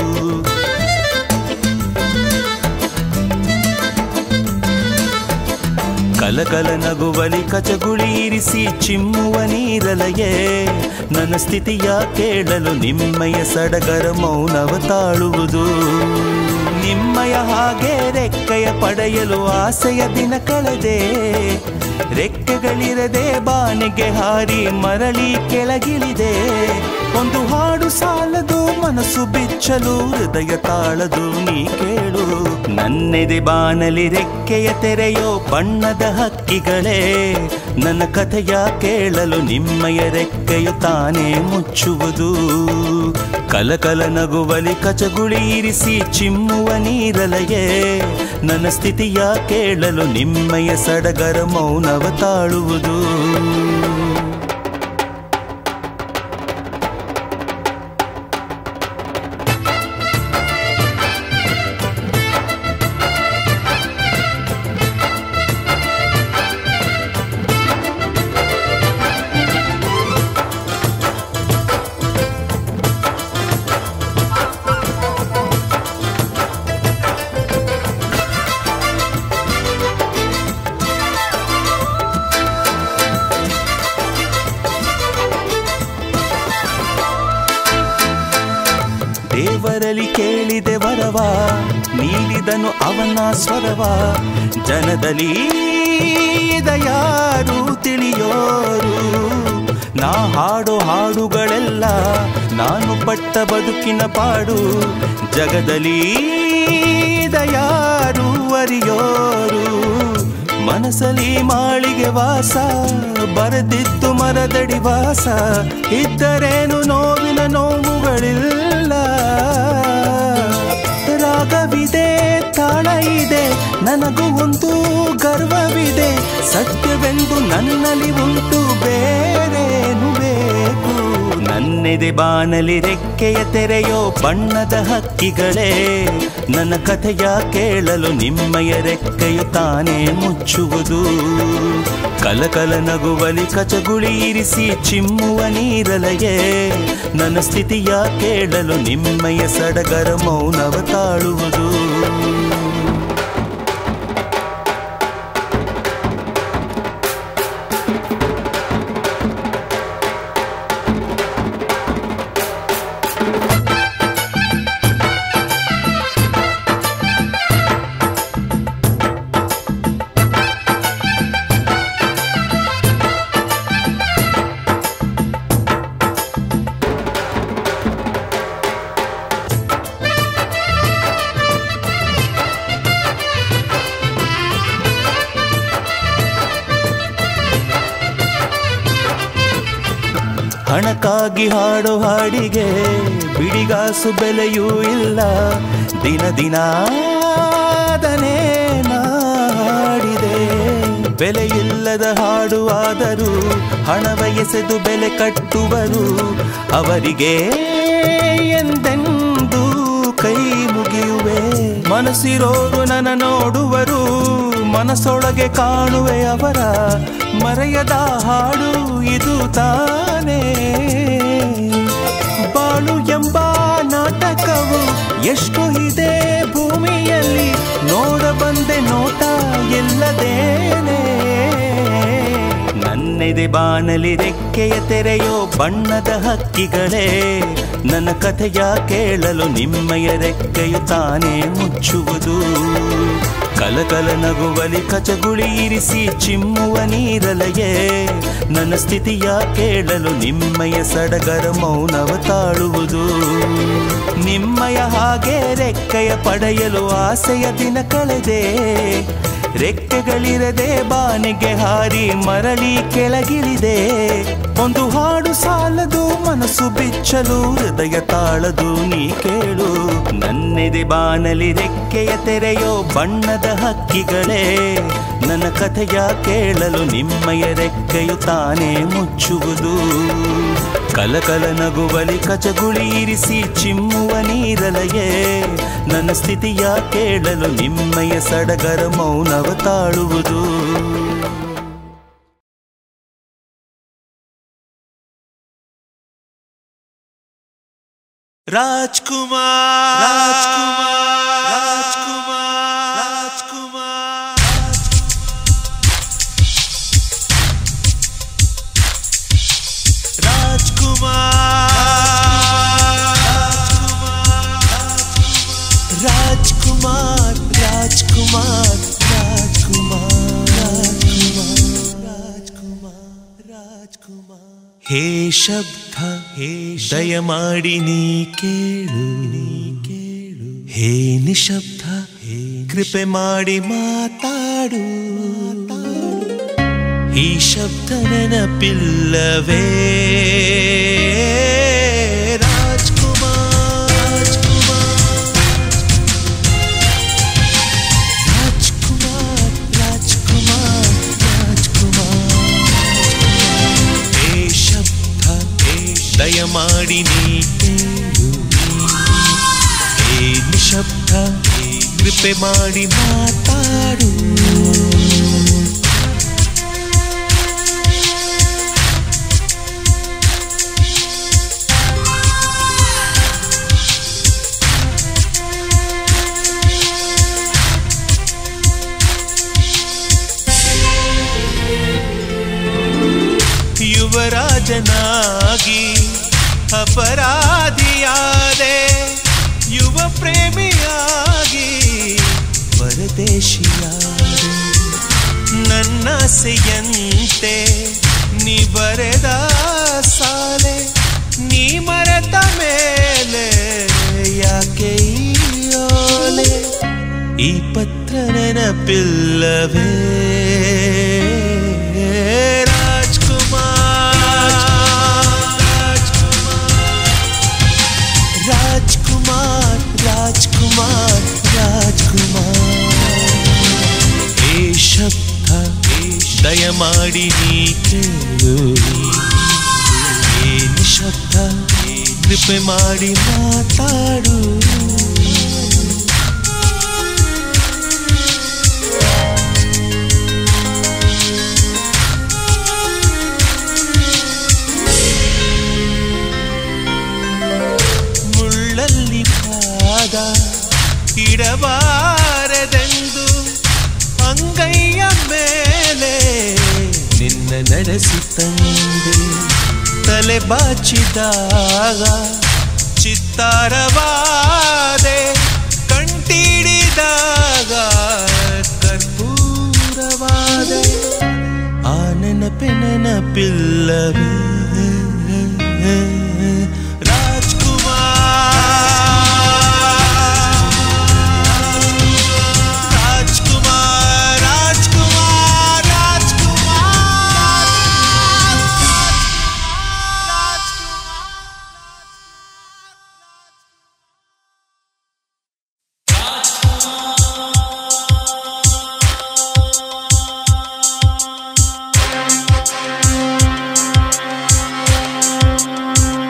ಕಲಕಲ ನಗುವಲಿ ಕಚಗುಳಿ ಇರಿಸಿ ಚಿಮ್ಮುವ ನೀರಲಯೇ ನನ್ನ ಸ್ಥಿತಿಯ ಕೇಳಲು ನಿಮ್ಮಯ ಸಡಗರ ಮೌನವ ತಾಳುವುದು ನಿಮ್ಮಯ ಹಾಗೆ ರೆಕ್ಕೆಯ ಪಡೆಯಲು ಆಸೆಯ ದಿನ ಕಳೆದೆ ರೆಕ್ಕೆಗಳಿರದೆ ಬಾನಿಗೆ ಹಾರಿ ಮರಳಿ ಕೆಳಗಿಳಿದೆ ಒಂದು ಹಾಡು ಸಾಲದು ಮನಸ್ಸು ಬಿಚ್ಚಲು ಹೃದಯ ತಾಳದು ನೀ ಕೇಳು ನನ್ನೆದೆ ಬಾನಲಿ ರೆಕ್ಕೆಯ ತೆರೆಯೋ ಬಣ್ಣದ ಹಕ್ಕಿಗಳೇ ನನ್ನ ಕಥೆಯ ಕೇಳಲು ನಿಮ್ಮಯ ರೆಕ್ಕೆಯು ತಾನೇ ಮುಚ್ಚುವುದು ಕಲಕಲ ನಗುವಲಿ ಕಚಗುಳಿ ಇರಿಸಿ ಚಿಮ್ಮುವ ನೀರಲಯೇ ನನ್ನ ಸ್ಥಿತಿಯ ಕೇಳಲು ನಿಮ್ಮಯ ಸಡಗರ ಮೌನವ ತಾಳುವುದು ದೇವರಲ್ಲಿ ಕೇಳಿದೆ ವರವ ನೀಡಿದನು ಅವನ ಸ್ವರವ ಜನದಲ್ಲಿ ಯಾರು ತಿಳಿಯೋರು ನಾ ಹಾಡೋ ಹಾಡುಗಳೆಲ್ಲ ನಾನು ಪಟ್ಟ ಬದುಕಿನ ಪಾಡು ಜಗದಲ್ಲಿ ಯಾರು ಅರಿಯೋರು ಮನಸಲಿ ಮಾಳಿಗೆ ವಾಸ ಬರೆದಿದ್ದು ಮರದಡಿ ವಾಸ ಇದ್ದರೇನು ನೋವಿನ ನೋವುಗಳಿಲ್ಲ ರಾಗವಿದೆ ತಾಳ ಇದೆ ನನಗೂ ಒಂದು ಗರ್ವವಿದೆ ಸತ್ಯವೆಂದು ನನ್ನಲ್ಲಿ ಉಂಟು ಬೇರೇನು ಬೇಕು ನನ್ನೆದೆ ಬಾನಲಿ ರೆಕ್ಕೆಯ ತೆರೆಯೋ ಬಣ್ಣದ ಹಕ್ಕಿಗಳೇ ನನ್ನ ಕಥೆಯ ಕೇಳಲು ನಿಮ್ಮಯ ರೆಕ್ಕೆಯು ತಾನೇ ಮುಚ್ಚುವುದು ಕಲಕಲ ನಗುವಲಿ ಕಚಗುಳಿ ಇರಿಸಿ ಚಿಮ್ಮುವ ನೀರಲಯೇ ನನ್ನ ಸ್ಥಿತಿಯ ಕೇಳಲು ನಿಮ್ಮಯ ಸಡಗರ ಮೌನವ ತಾಳುವುದು ಹಣಕ್ಕಾಗಿ ಹಾಡೋ ಹಾಡಿಗೆ ಬಿಡಿಗಾಸು ಬೆಲೆಯೂ ಇಲ್ಲ ದಿನ ದಿನ ಅದನೇ ನಾ ಹಾಡಿದೆ ಬೆಲೆಯಿಲ್ಲದ ಹಾಡು ಆದರೂ ಹಣವ ಎಸೆದು ಬೆಲೆ ಕಟ್ಟುವರು ಅವರಿಗೆ ಎಂದೆಂದೂ ಕೈ ಮುಗಿಯುವೆ ಮನಸ್ಸಿರೋರು ನನ್ನ ನೋಡುವರು ಮನಸ್ಸೊಳಗೆ ಕಾಣುವೆ ಅವರ ಮರೆಯದ ಹಾಡು ಇದು ತಾನೇ ಬಾಳು ಎಂಬ ನಾಟಕವು ಎಷ್ಟು ಇದೆ ಭೂಮಿಯಲ್ಲಿ ನೋಡ ಬಂದೆ ನೋಟ ಎಲ್ಲದೇನೆ ನನ್ನೆದೆ ಬಾನಲಿ ರೆಕ್ಕೆಯ ತೆರೆಯೋ ಬಣ್ಣದ ಹಕ್ಕಿಗಳೇ ನನ್ನ ಕಥೆಯ ಕೇಳಲು ನಿಮ್ಮಯ ರೆಕ್ಕೆಯು ತಾನೇ ಮುಚ್ಚುವುದು ಕಲಕಲ ನಗುವಲಿ ಕಚಗುಳಿ ಇರಿಸಿ ಚಿಮ್ಮುವ ನೀರಲಯೇ ನನ್ನ ಸ್ಥಿತಿಯ ಕೇಳಲು ನಿಮ್ಮಯ ಸಡಗರ ಮೌನವ ತಾಳುವುದು ನಿಮ್ಮಯ ಹಾಗೆ ರೆಕ್ಕೆಯ ಪಡೆಯಲು ಆಸೆಯ ದಿನ ಕಳೆದೆ ರೆಕ್ಕೆಗಳಿರದೆ ಬಾನಿಗೆ ಹಾರಿ ಮರಳಿ ಕೆಳಗಿಳಿದೆ ಒಂದು ಹಾಡು ಸಾಲದು ಮನಸ್ಸು ಬಿಚ್ಚಲು ಹೃದಯ ತಾಳದು ನೀ ಕೇಳು ನನ್ನೆದೆ ಬಾನಲಿ ರೆಕ್ಕೆಯ ತೆರೆಯೋ ಬಣ್ಣದ ಹಕ್ಕಿಗಳೇ ನನ್ನ ಕಥೆಯ ಕೇಳಲು ನಿಮ್ಮಯ ರೆಕ್ಕೆಯು ತಾನೇ ಮುಚ್ಚುವುದು ಕಲಕಲ ನಗುವಲಿ ಕಚಗುಳಿ ಇರಿಸಿ ಚಿಮ್ಮುವ ನೀರಲಯೇ ನನ್ನ ಸ್ಥಿತಿಯ ಕೇಳಲು ನಿಮ್ಮಯ ಸಡಗರ ಮೌನವ ತಾಳುವುದು ರಾಜ್ಕುಮಾರ್ ರಾಜ್ಕುಮಾರ್ ರಾಜ್ಕುಮಾರ್ ರಾಜ್ಕುಮಾರ್ राजकुमार राजकुमार राजकुमार राजकुमार राजकुमार राजकुमार ಹೇ ಶಬ್ದ ಹೇ ದಯಮಾಡಿ ನೀ ಕೇಳು ನೀ ಕೇಳು ಹೇ ನಿಶಬ್ದ ಹೇ ಕೃಪೆ ಮಾಡಿ ಮಾತಾಡು ಈ ಶಬ್ದ ನೆನಪಿಲ್ಲವೇ ರಾಜ್ಕುಮಾರ್ ರಾಜ್ಕುಮಾರ್ ರಾಜ್ಕುಮಾರ್ ರಾಜ್ಕುಮಾರ್ ಹೇ ಶಬ್ದ ಹೇ ದಯಮಾಡಿ ನೀ ಕೇಳು ಹೇ ನಿಶಬ್ದ ಹೇ ಕೃಪೆ ಮಾಡಿ ಮಾತಾಡು ಯುವರಾಜನಾಗಿ ಅಪರಾಧಿಯಾದೆ ಯುವ ಪ್ರೇಮಿಯಾಗಿ ಪರದೇಶಿಯಾದೆ ನನ್ನಾಸೆಯಂತೆ ನೀ ಬರೆದ ಸಾಲೆ ನೀ ಮರೆತ ಮೇಲೆ ಯಾಕೆ ಈ ಓಲೆ ಈ ಪತ್ರ ನೆನಪಿಲ್ಲವೇ ರಾಜ್ಕುಮಾರ್ ರಾಜ್ಕುಮಾರ್ ರಾಜ್ಕುಮಾರ್ ಹೇ ಶಬ್ದ ಹೇ ದಯಮಾಡಿ ನೀ ಕೇಳು ಹೇ ನಿಶಬ್ದ ಹೇ ಕೃಪೆ ಮಾಡಿ ಮಾತಾಡು ಮುಳ್ಳಲ್ಲಿ ಪಾದ ಇಡಬಾರದೆಂದು ಅಂಗೈಯ ಮೇಲೆ ನಿನ್ನ ನಡೆಸಿ ತಂದೆ ತಲೆ ಬಾಚಿದಾಗ ಚಿತ್ತಾರವಾದೆ ಕಂಟಿಡಿದಾಗ ಕರ್ಪೂರವಾದೆ ಆ ನೆನಪೆ ನೆನಪಿಲ್ಲವೇ ರಾಜ್ಕುಮಾರ್ ರಾಜ್ಕುಮಾರ್ ರಾಜ್ಕುಮಾರ್ ರಾಜ್ಕುಮಾರ್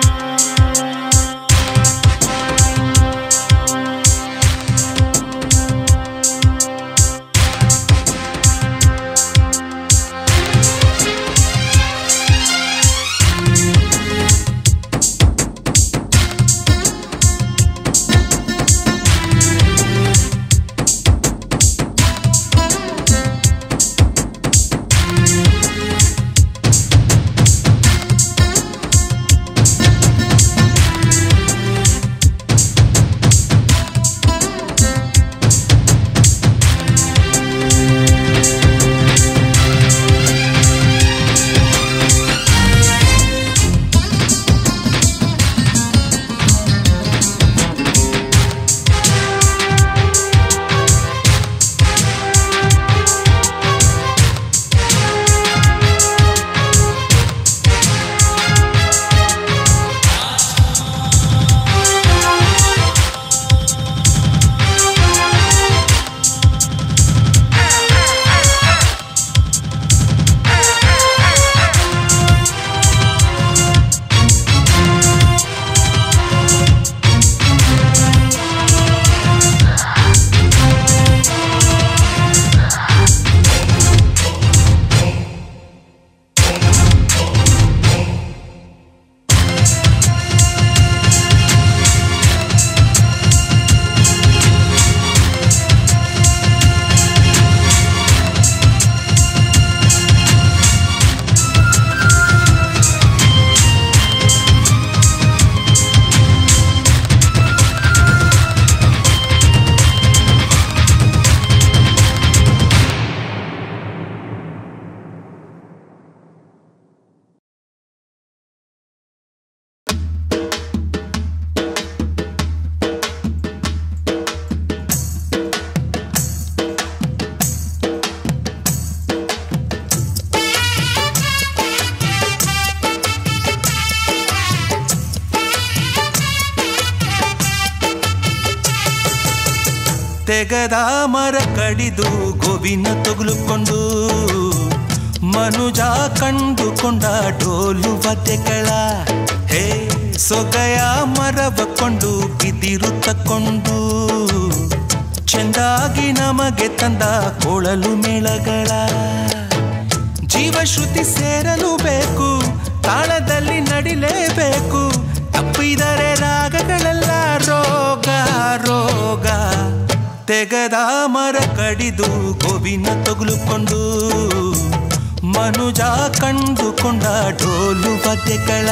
ತೆಗದ ಮರ ಕಡಿದು ಗೋವಿನ ತೊಗಲುಕೊಂಡು ಮನುಜ ಕಂಡುಕೊಂಡ ಡೋಲು ವಾದ್ಯಗಳ ಹೇ ಸೊಗಯ ಮರವ ಕೊಂಡು ಬಿದಿರು ತಕೊಂಡು ಚೆಂದಾಗಿ ನಮಗೆ ತಂದ ಕೊಳಲು ಮೇಳಗಳ ಜೀವಶ್ರುತಿ ಸೇರಲು ಬೇಕು ತಾಳದಲ್ಲಿ ನಡಿಲೇಬೇಕು ತಪ್ಪಿದರೆ ರಾಗಗಳೆಲ್ಲ ರೋಗ ರೋಗ ತೆಗದ ಮರ ಕಡಿದು ಗೋವಿನ ತೊಗಲುಕೊಂಡು ಮನುಜ ಕಂಡುಕೊಂಡ ಡೋಲು ವಾದ್ಯಗಳ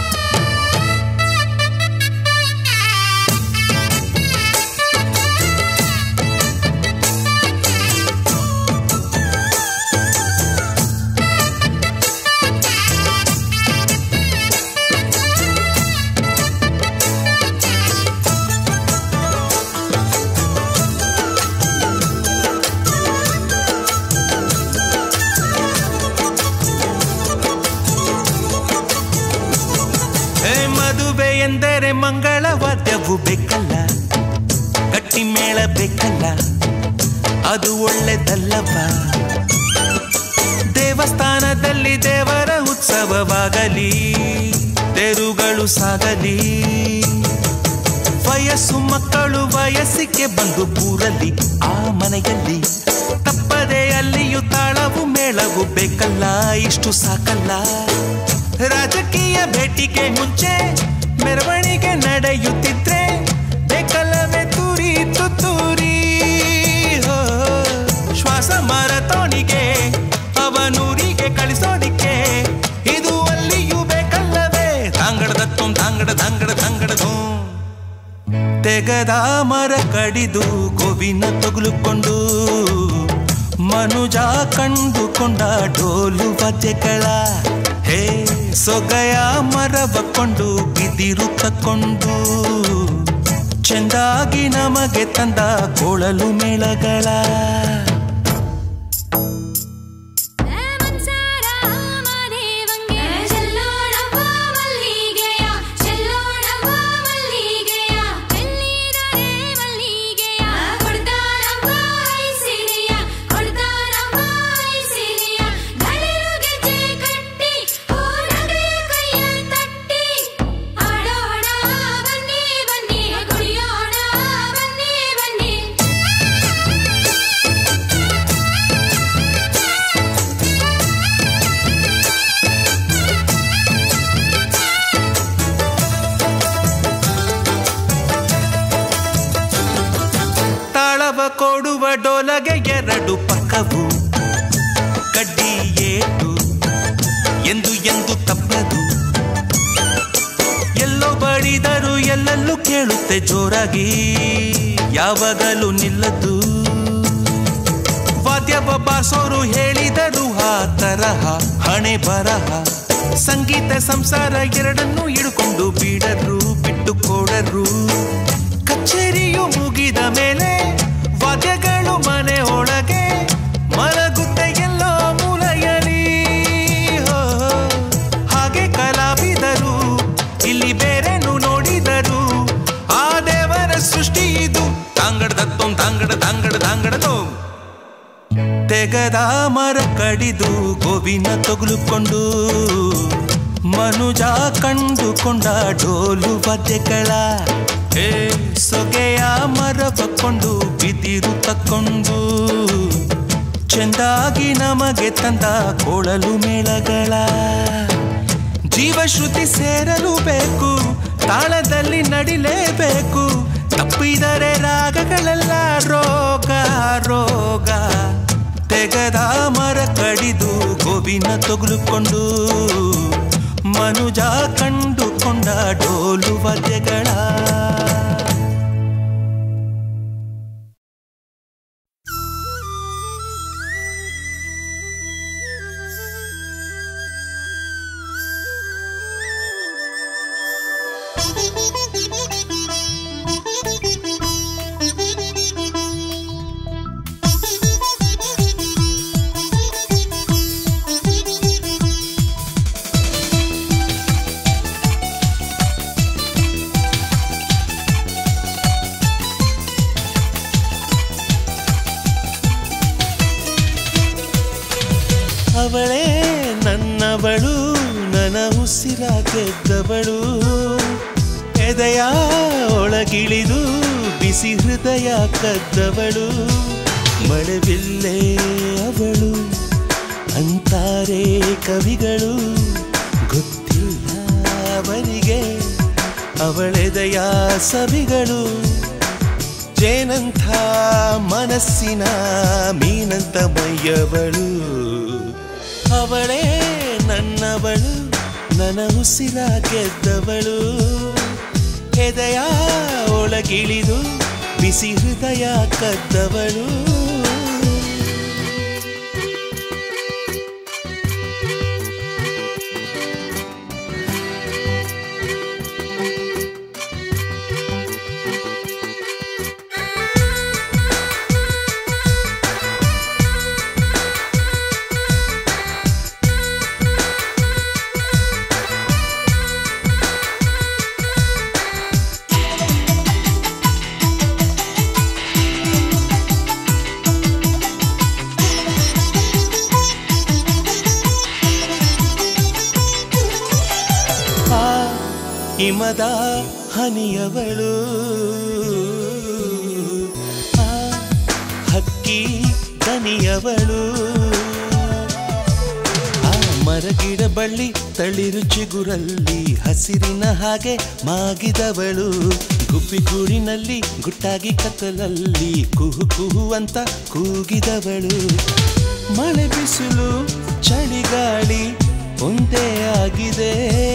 ಹೇ ಮದುವೆ ಎಂದರೆ ಮಂಗಳವಾದ್ಯವು ಬೇಕಲ್ಲ ಗಟ್ಟಿ ಮೇಳ ಬೇಕಲ್ಲ ಅದು ಒಳ್ಳೆದಲ್ಲವ ದೇವಸ್ಥಾನದಲ್ಲಿ ದೇವರ ಉತ್ಸವವಾಗಲಿ ತೆರುಗಳು ಸಾಗಲಿ ವಯಸ್ಸು ಮಕ್ಕಳು ವಯಸ್ಸಿಗೆ ಬಂದು ಕೂರಲಿ ಆ ಮನೆಯಲ್ಲಿ ತಪ್ಪದೆ ಅಲ್ಲಿಯೂ ತಾಳವು ಮೇಳವು ಬೇಕಲ್ಲ ಇಷ್ಟು ಸಾಕಲ್ಲ ರಾಜಕೀಯ ಭೇಟಿಗೆ ಮುಂಚೆ ಮೆರವಣಿಗೆ ನಡೆಯುತ್ತಿದ್ರೆ ಬೇಕಲ್ಲವೇ ತೂರಿ ತುತ್ತೂರಿ ಹೋ, ಶ್ವಾಸ ಮರತೋಣಿಗೆ ಅವನೂರಿಗೆ ಕಳಿಸೋದಿಕ್ಕೆ ಇದು ಅಲ್ಲಿಯೂ ಬೇಕಲ್ಲವೇ ದಾಂಗಡದ ತುಂ ದಾಂಗಡ ದಾಂಗಡ ದಾಂಗಡ ಧೂಮ್ ತೆಗದ ಮರ ಕಡಿದು ಗೋವಿನ ತೊಗಲುಕೊಂಡು ಮನುಜ ಕಂಡುಕೊಂಡ ಡೋಲು ವಾದ್ಯಗಳ ಹೇ ಸೊಗಯ ಮರವ ಕೊಂಡು ಬಿದಿರು ತಕೊಂಡು ಚೆಂದಾಗಿ ನಮಗೆ ತಂದ ಕೊಳಲು ಮೇಳಗಳ ಮನ್ಸಾರ ಮಾದೇವಂಗೆ ಚೆಲ್ಲೋಣವ್ವ ಮಲ್ಲಿಗೆಯ ಚೆಲ್ಲೋಣವ್ವ ಮಲ್ಲಿಗೆಯ ಚೆಲ್ಲಿದರೆ ಮಲ್ಲಿಗೆಯ ಕೊಡ್ತಾರವ್ವ ಐಸಿರಿಯ ಕೊಡ್ತಾರವ್ವ ಐಸಿರಿಯ ನಳಿರು ಗೆಜ್ಜೆ ಕಟ್ಟಿ ಊರಗೆ ಕೈಯ ತಟ್ಟಿ ಆಡೋಣ ಬನ್ನಿ ಬನ್ನಿ ಕುಡಿಯೋಣ ಬನ್ನಿ ಬನ್ನಿ ತಾಳವ ಕೊಡುವ ಡೋಲಗೆ ಎರಡು ಪಕ್ಕವು ಕಡ್ಡಿ ಏಟು ಎಂದು ಎಂದು ತಪ್ಪದು ಎಲ್ಲೋ ಬಡಿದರು ಎಲ್ಲೆಲ್ಲೂ ಕೇಳುತ್ತೆ ಜೋರಾಗಿ ಯಾವಾಗಲೂ ನಿಲ್ಲದು ವಾದ್ಯವ ಬಾರ್ಸೋರು ಹೇಳಿದರು ಆ ತರಹ ಹಣೆ ಬರಹ ಸಂಗೀತ ಸಂಸಾರ ಎರಡನ್ನೂ ಹಿಡ್ಕೊಂಡು ಬಿಡರು ಬಿಟ್ಟು ಕೊಡರು ಕಚೇರಿಯು ಮುಗಿದ ಮೇಲೆ ವಾದ್ಯಗಳು ಮನೆ ಒಳಗೆ ಮಲಗುತ್ತೆ ಎಲ್ಲೋ ಮೂಲೆಯಲಿ ಹೋ, ಹಾಗೆ ಕಲಾವಿದರು ಇಲ್ಲಿ ಬೇರೆನು ನೋಡಿದರು ಆ ದೇವರ ಸೃಷ್ಟಿ ಇದು ತಾಂಗಡದ ತೊಂ ತಾಂಗಡ ತಾಂಗಡ ತಾಂಗಡದೋ ತೆಗದ ಮರ ಕಡಿದು ಗೋವಿನ ತೊಗಲುಕೊಂಡು ಮನುಜ ಕಂಡುಕೊಂಡ ಡೋಲು ವಾದ್ಯಗಳ ಹೇ ಸೊಗೆಯ ಮರವ ಕೊಂಡು ಬಿದಿರು ತಕ್ಕೊಂಡು ಚೆಂದಾಗಿ ನಮಗೆ ತಂದ ಕೊಳಲು ಮೇಳಗಳ ಜೀವಶ್ರುತಿ ಸೇರಲು ಬೇಕು ತಾಳದಲ್ಲಿ ನಡಿಲೇಬೇಕು ತಪ್ಪಿದರೆ ರಾಗಗಳೆಲ್ಲ ರೋಗ ರೋಗ ತೆಗದ ಮರ ಕಡಿದು ಗೋವಿನ ತೊಗಲುಕೊಂಡು ಮನುಜ ಕಂಡುಕೊಂಡ ಡೋಲು ವಾದ್ಯಗಳ ನನ್ನವಳು ನನ್ನ ಉಸಿರ ಗೆದ್ದವಳು ಎದೆಯ ಒಳಗಿಳಿದು ಬಿಸಿ ಹೃದಯ ಕದ್ದವಳು ಮಳೆವಿಲ್ಲೇ ಅವಳು ಅಂತಾರೆ ಕವಿಗಳು ಗೊತ್ತಿಲ್ಲ ಅವರಿಗೆ ಅವಳೆದೆಯ ಸವಿಗಳು ಜೇನಂಥ ಮನಸ್ಸಿನ ಮೀನಂತ ಮೈಯವಳು ಅವಳೇ ನನ್ನವಳು ನನ್ನ ಉಸಿರ ಗೆದ್ದವಳು ಎದೆಯ ಒಳಗಿಳಿದು ಬಿಸಿ ಹೃದಯ ಕದ್ದವಳು ಆ ಹಿಮದ ಹನಿಯವಳು ಆ ಹಕ್ಕಿ ದನಿಯವಳು ಆ ಮರಗಿಡ ಬಳ್ಳಿ ತಳಿರು ಚಿಗುರಲ್ಲಿ ಹಸಿರಿನ ಹಾಗೆ ಮಾಗಿದವಳು ಗುಬ್ಬಿ ಗೂಡಿನಲ್ಲಿ ಗುಟ್ಟಾಗಿ ಕತ್ತಲಲ್ಲಿ ಕುಹು ಕುಹು ಅಂತ ಕೂಗಿದವಳು ಮಳೆ ಬಿಸಿಲು ಚಳಿಗಾಳಿ ಒಂದೇ ಆಗಿದೆ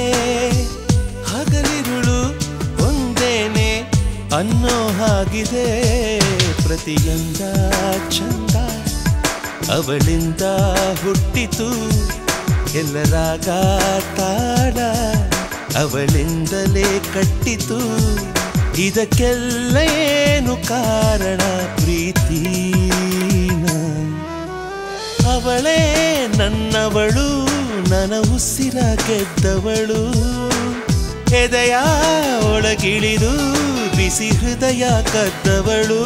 ಹಗಲಿರುಳು ಒಂದೇನೆ ಅನ್ನೋ ಹಾಗಿದೆ ಪ್ರತಿಯೊಂದ ಚಂದ ಅವಳಿಂದ ಹುಟ್ಟಿತು ಎಲ್ಲರಾಗ ತಾಡ ಅವಳಿಂದಲೇ ಕಟ್ಟಿತು ಇದಕ್ಕೆಲ್ಲ ಏನು ಕಾರಣ ಪ್ರೀತಿನ ಅವಳೇ ನನ್ನವಳು ನನ್ನ ಉಸಿರ ಗೆದ್ದವಳು ಎದೆಯ ಒಳಗಿಳಿದು ಬಿಸಿ ಹೃದಯ ಕದ್ದವಳು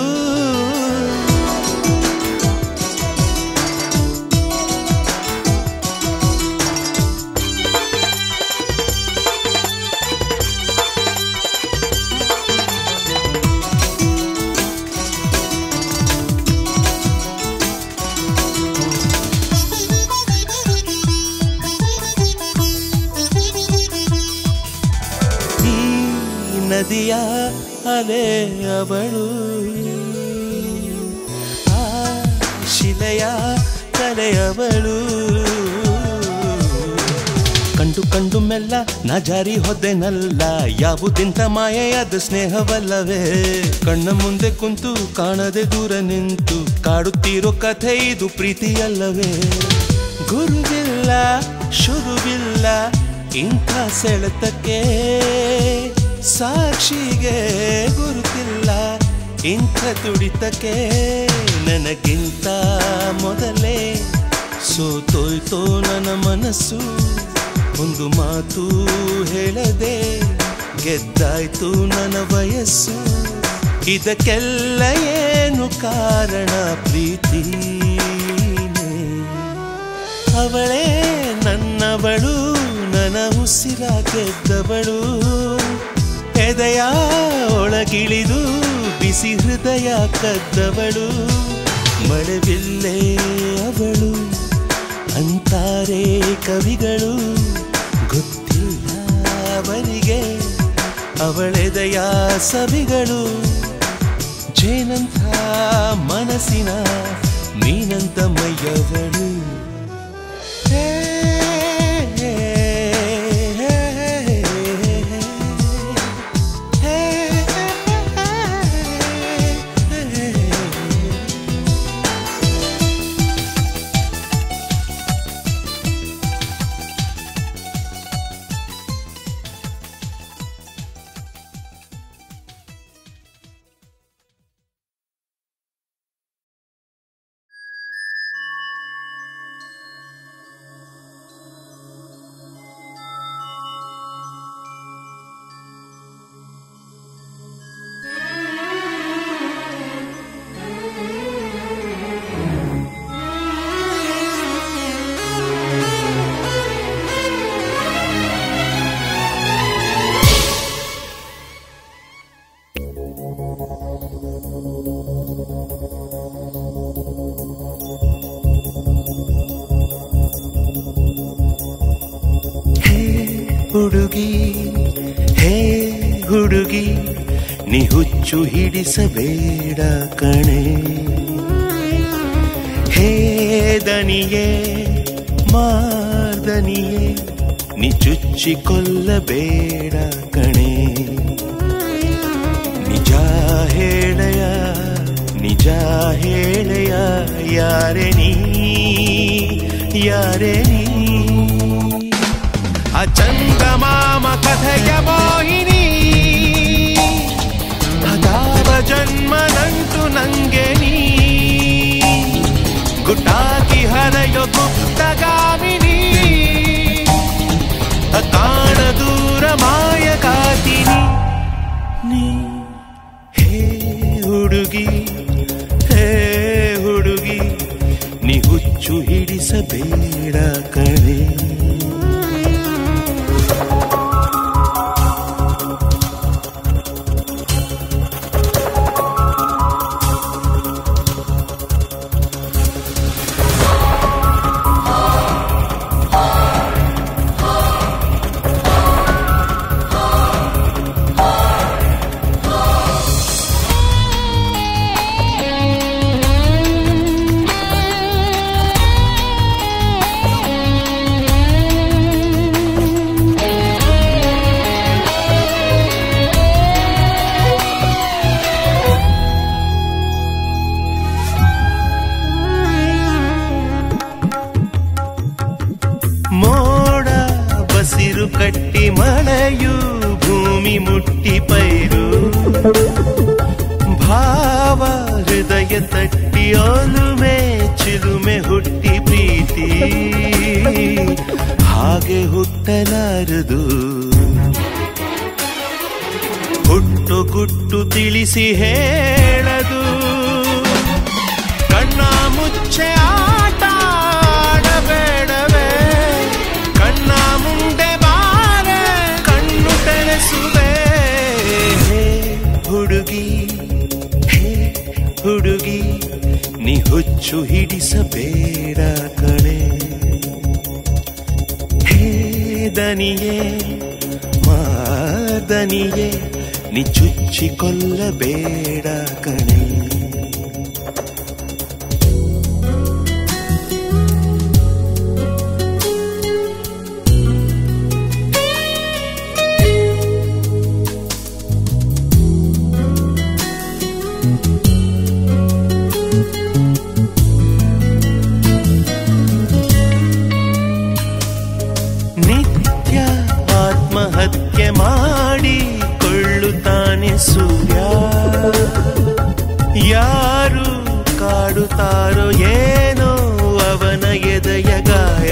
ಈ ನದಿಯ ಅಲೆ ಅವಳು ಆ ಶಿಲೆಯ ಕಲೆಯವಳು ಕಂಡು ಕಂಡು ಮೆಲ್ಲ ನಾ ಜಾರಿ ಹೊದ್ದೆನಲ್ಲ ಯಾವುದಿಂತ ಮಾಯೆಯಾದ ಸ್ನೇಹವಲ್ಲವೇ ಕಣ್ಣ ಮುಂದೆ ಕುಂತು ಕಾಣದೆ ದೂರ ನಿಂತು ಕಾಡುತ್ತಿರೋ ಕಥೆ ಇದು ಪ್ರೀತಿಯಲ್ಲವೇ ಗುರುವಿಲ್ಲ ಶುರುವಿಲ್ಲ ಇಂಥ ಸೆಳೆತಕ್ಕೆ ಸಾಕ್ಷಿಗೆ ಗುರುತಿಲ್ಲ ಇಂಥ ತುಡಿತಕ್ಕೆ ನನಗಿಂತ ಮೊದಲೇ ಸೋತೋಯ್ತೋ ನನ್ನ ಮನಸ್ಸು ಒಂದು ಮಾತು ಹೇಳದೆ ಗೆದ್ದಾಯ್ತು ನನ್ನ ವಯಸ್ಸು ಇದಕ್ಕೆಲ್ಲ ಏನು ಕಾರಣ ಪ್ರೀತಿನೇ ಅವಳೇ ನನ್ನವಳು ನನ್ನ ಉಸಿರ ಗೆದ್ದವಳು ಎದೆಯ ಒಳಗಿಳಿದು ಬಿಸಿ ಹೃದಯ ಕದ್ದವಳು ಮಳೆವಿಲ್ಲೇ ಅವಳು ಅಂತಾರೆ ಕವಿಗಳು ಗೊತ್ತಿಲ್ಲ ಅವರಿಗೆ ಅವಳೆದೆಯ ಸವಿಗಳು ಜೇನಂಥ ಮನಸ್ಸಿನ ಮೀನಂತ ಮೈಯವಳು ಹೇ, ಹೇ, ಹೇ, ಹೇ, ಹೇ, ಹೇ. ಹುಡುಗಿ ಹೇ ಹುಡುಗಿ ನೀ ಹುಚ್ಚು ಹಿಡಿಸಬೇಡ ಕಣೆ ಹೇ ದನಿಯೇ ಮಾರ್ದನಿಯೇ ನೀ ಚುಚ್ಚಿಕೊಳ್ಳಬೇಡ ಕಣೆ ನಿಜ ಹೇಳಯ ನಿಜ ಹೇಳಯ ಯಾರೆ ನೀ ಯಾರೆ ನೀ ಅಚಂದಮಾಮ ಕಥೆಯ ಮೋಹಿನಿ ಅದಾವ ಜನ್ಮ ನಂಟು ನಂಗೆ ನೀ ಗುಟ್ಟಾಕಿ ಹರೆಯೋ ಗುಪ್ತಗಾಮಿನಿ ಕಾಣ ದೂರ ಮಾಯ ಕಾತಿನಿ ನೀ ಹೇ ಹುಡುಗಿ ಹೇ ಹುಡುಗಿ ನೀ ಹುಚ್ಚು ಹಿಡಿಸಬೇಡ ಕಣೆ ಮೋಡ ಬಸಿರು ಕಟ್ಟಿ ಮಳೆಯು ಭೂಮಿ ಮುಟ್ಟಿ ಪೈರು ಭಾವ ಹೃದಯ ತಟ್ಟಿ ಒಲುಮೆ ಚಿಲುಮೆ ಹುಟ್ಟಿ ಪ್ರೀತಿ ಹಾಗೆ ಹುಟ್ಟಲಾರದು ಹುಟ್ಟು ಗುಟ್ಟು ತಿಳಿಸಿ ಹೇಳದು ಕಣ್ಣ ಮುಚ್ಚೆ ಆಟ ಆಡಬೇಡವೇ ಕಣ್ಣ ಮುಂದೆ ಬಾರೆ ಕಣ್ಣು ತೆರೆಸುವೆ ಹೇ ಹುಡುಗಿ ಹೇ ಹುಡುಗಿ ನೀ ಹುಚ್ಚು ಹಿಡಿಸಬೇಡ ಕಣೆ ಹೇ ದನಿಯೇ ಮಾದನಿಯೇ ನೀ ಚುಚ್ಚಿಕೊಳ್ಳಬೇಡ ಕಣೆ ನಿತ್ಯ ಆತ್ಮಹತ್ಯೆ ಮಾಡಿ ಕೊಳ್ಳುತ್ತಾನೆ ಸೂರ್ಯ ಯಾರು ಕಾಡುತ್ತಾರೋ ಏನೋ ಅವನ ಎದೆಯ ಗಾಯ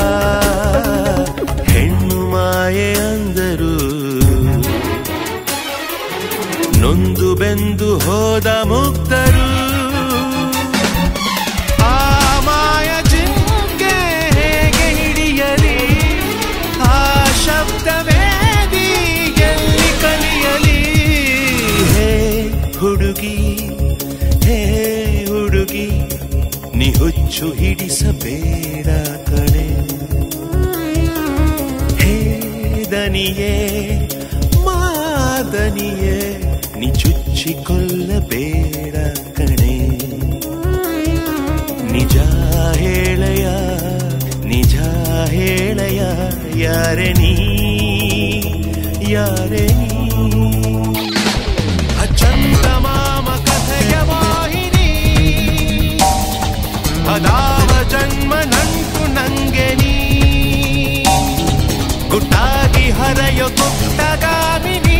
ಹೆಣ್ಣು ಮಾಯೆ ಅಂದರು ನೊಂದು ಬೆಂದು ಹೋದ ಮುಕ್ತರು ಆ ಮಾಯ ಜಿಂಕೆ ಹೇಗೆ ಹಿಡಿಯಲಿ ಆ ಶಬ್ದವೇದಿ ಎಲ್ಲಿ ಕಲಿಯಲಿ ಹೇ ಹುಡುಗಿ ಹೇ ಹುಡುಗಿ ನೀ ಹುಚ್ಚು ಹಿಡಿಸಬೇಡ ಕಣೆ ಹೇ ದನಿಯೇ ಮಾದನಿಯೇ ನೀ ಚುಚ್ಚಿಕೊಳ್ಳಬೇಡ ಕಣೆ ನಿಜ ಹೇಳಯ ನಿಜ ಹೇಳಯ ಯಾರೆ ನೀ ಯಾರೆ ನೀ ಅಚಂದಮಾಮ ಕಥೆಯ ವಾಹಿನಿ ಅದಾವ ಜನ್ಮ ನಂಟು ನಂಗೆ ನೀ ಗುಟ್ಟಾಗಿ ಹರೆಯೋ ಗುಪ್ತಗಾಮಿನಿ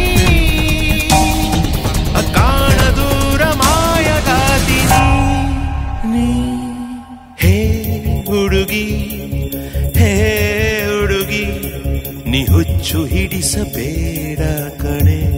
ಕಾಣ ದೂರ ಮಾಯಗಾದಿನಿ ನೀ ಹೇ ಹುಡುಗಿ ಹೇ ಹುಡುಗಿ ನೀ ಹುಚ್ಚು ಹಿಡಿಸಬೇಡ ಕಣೆ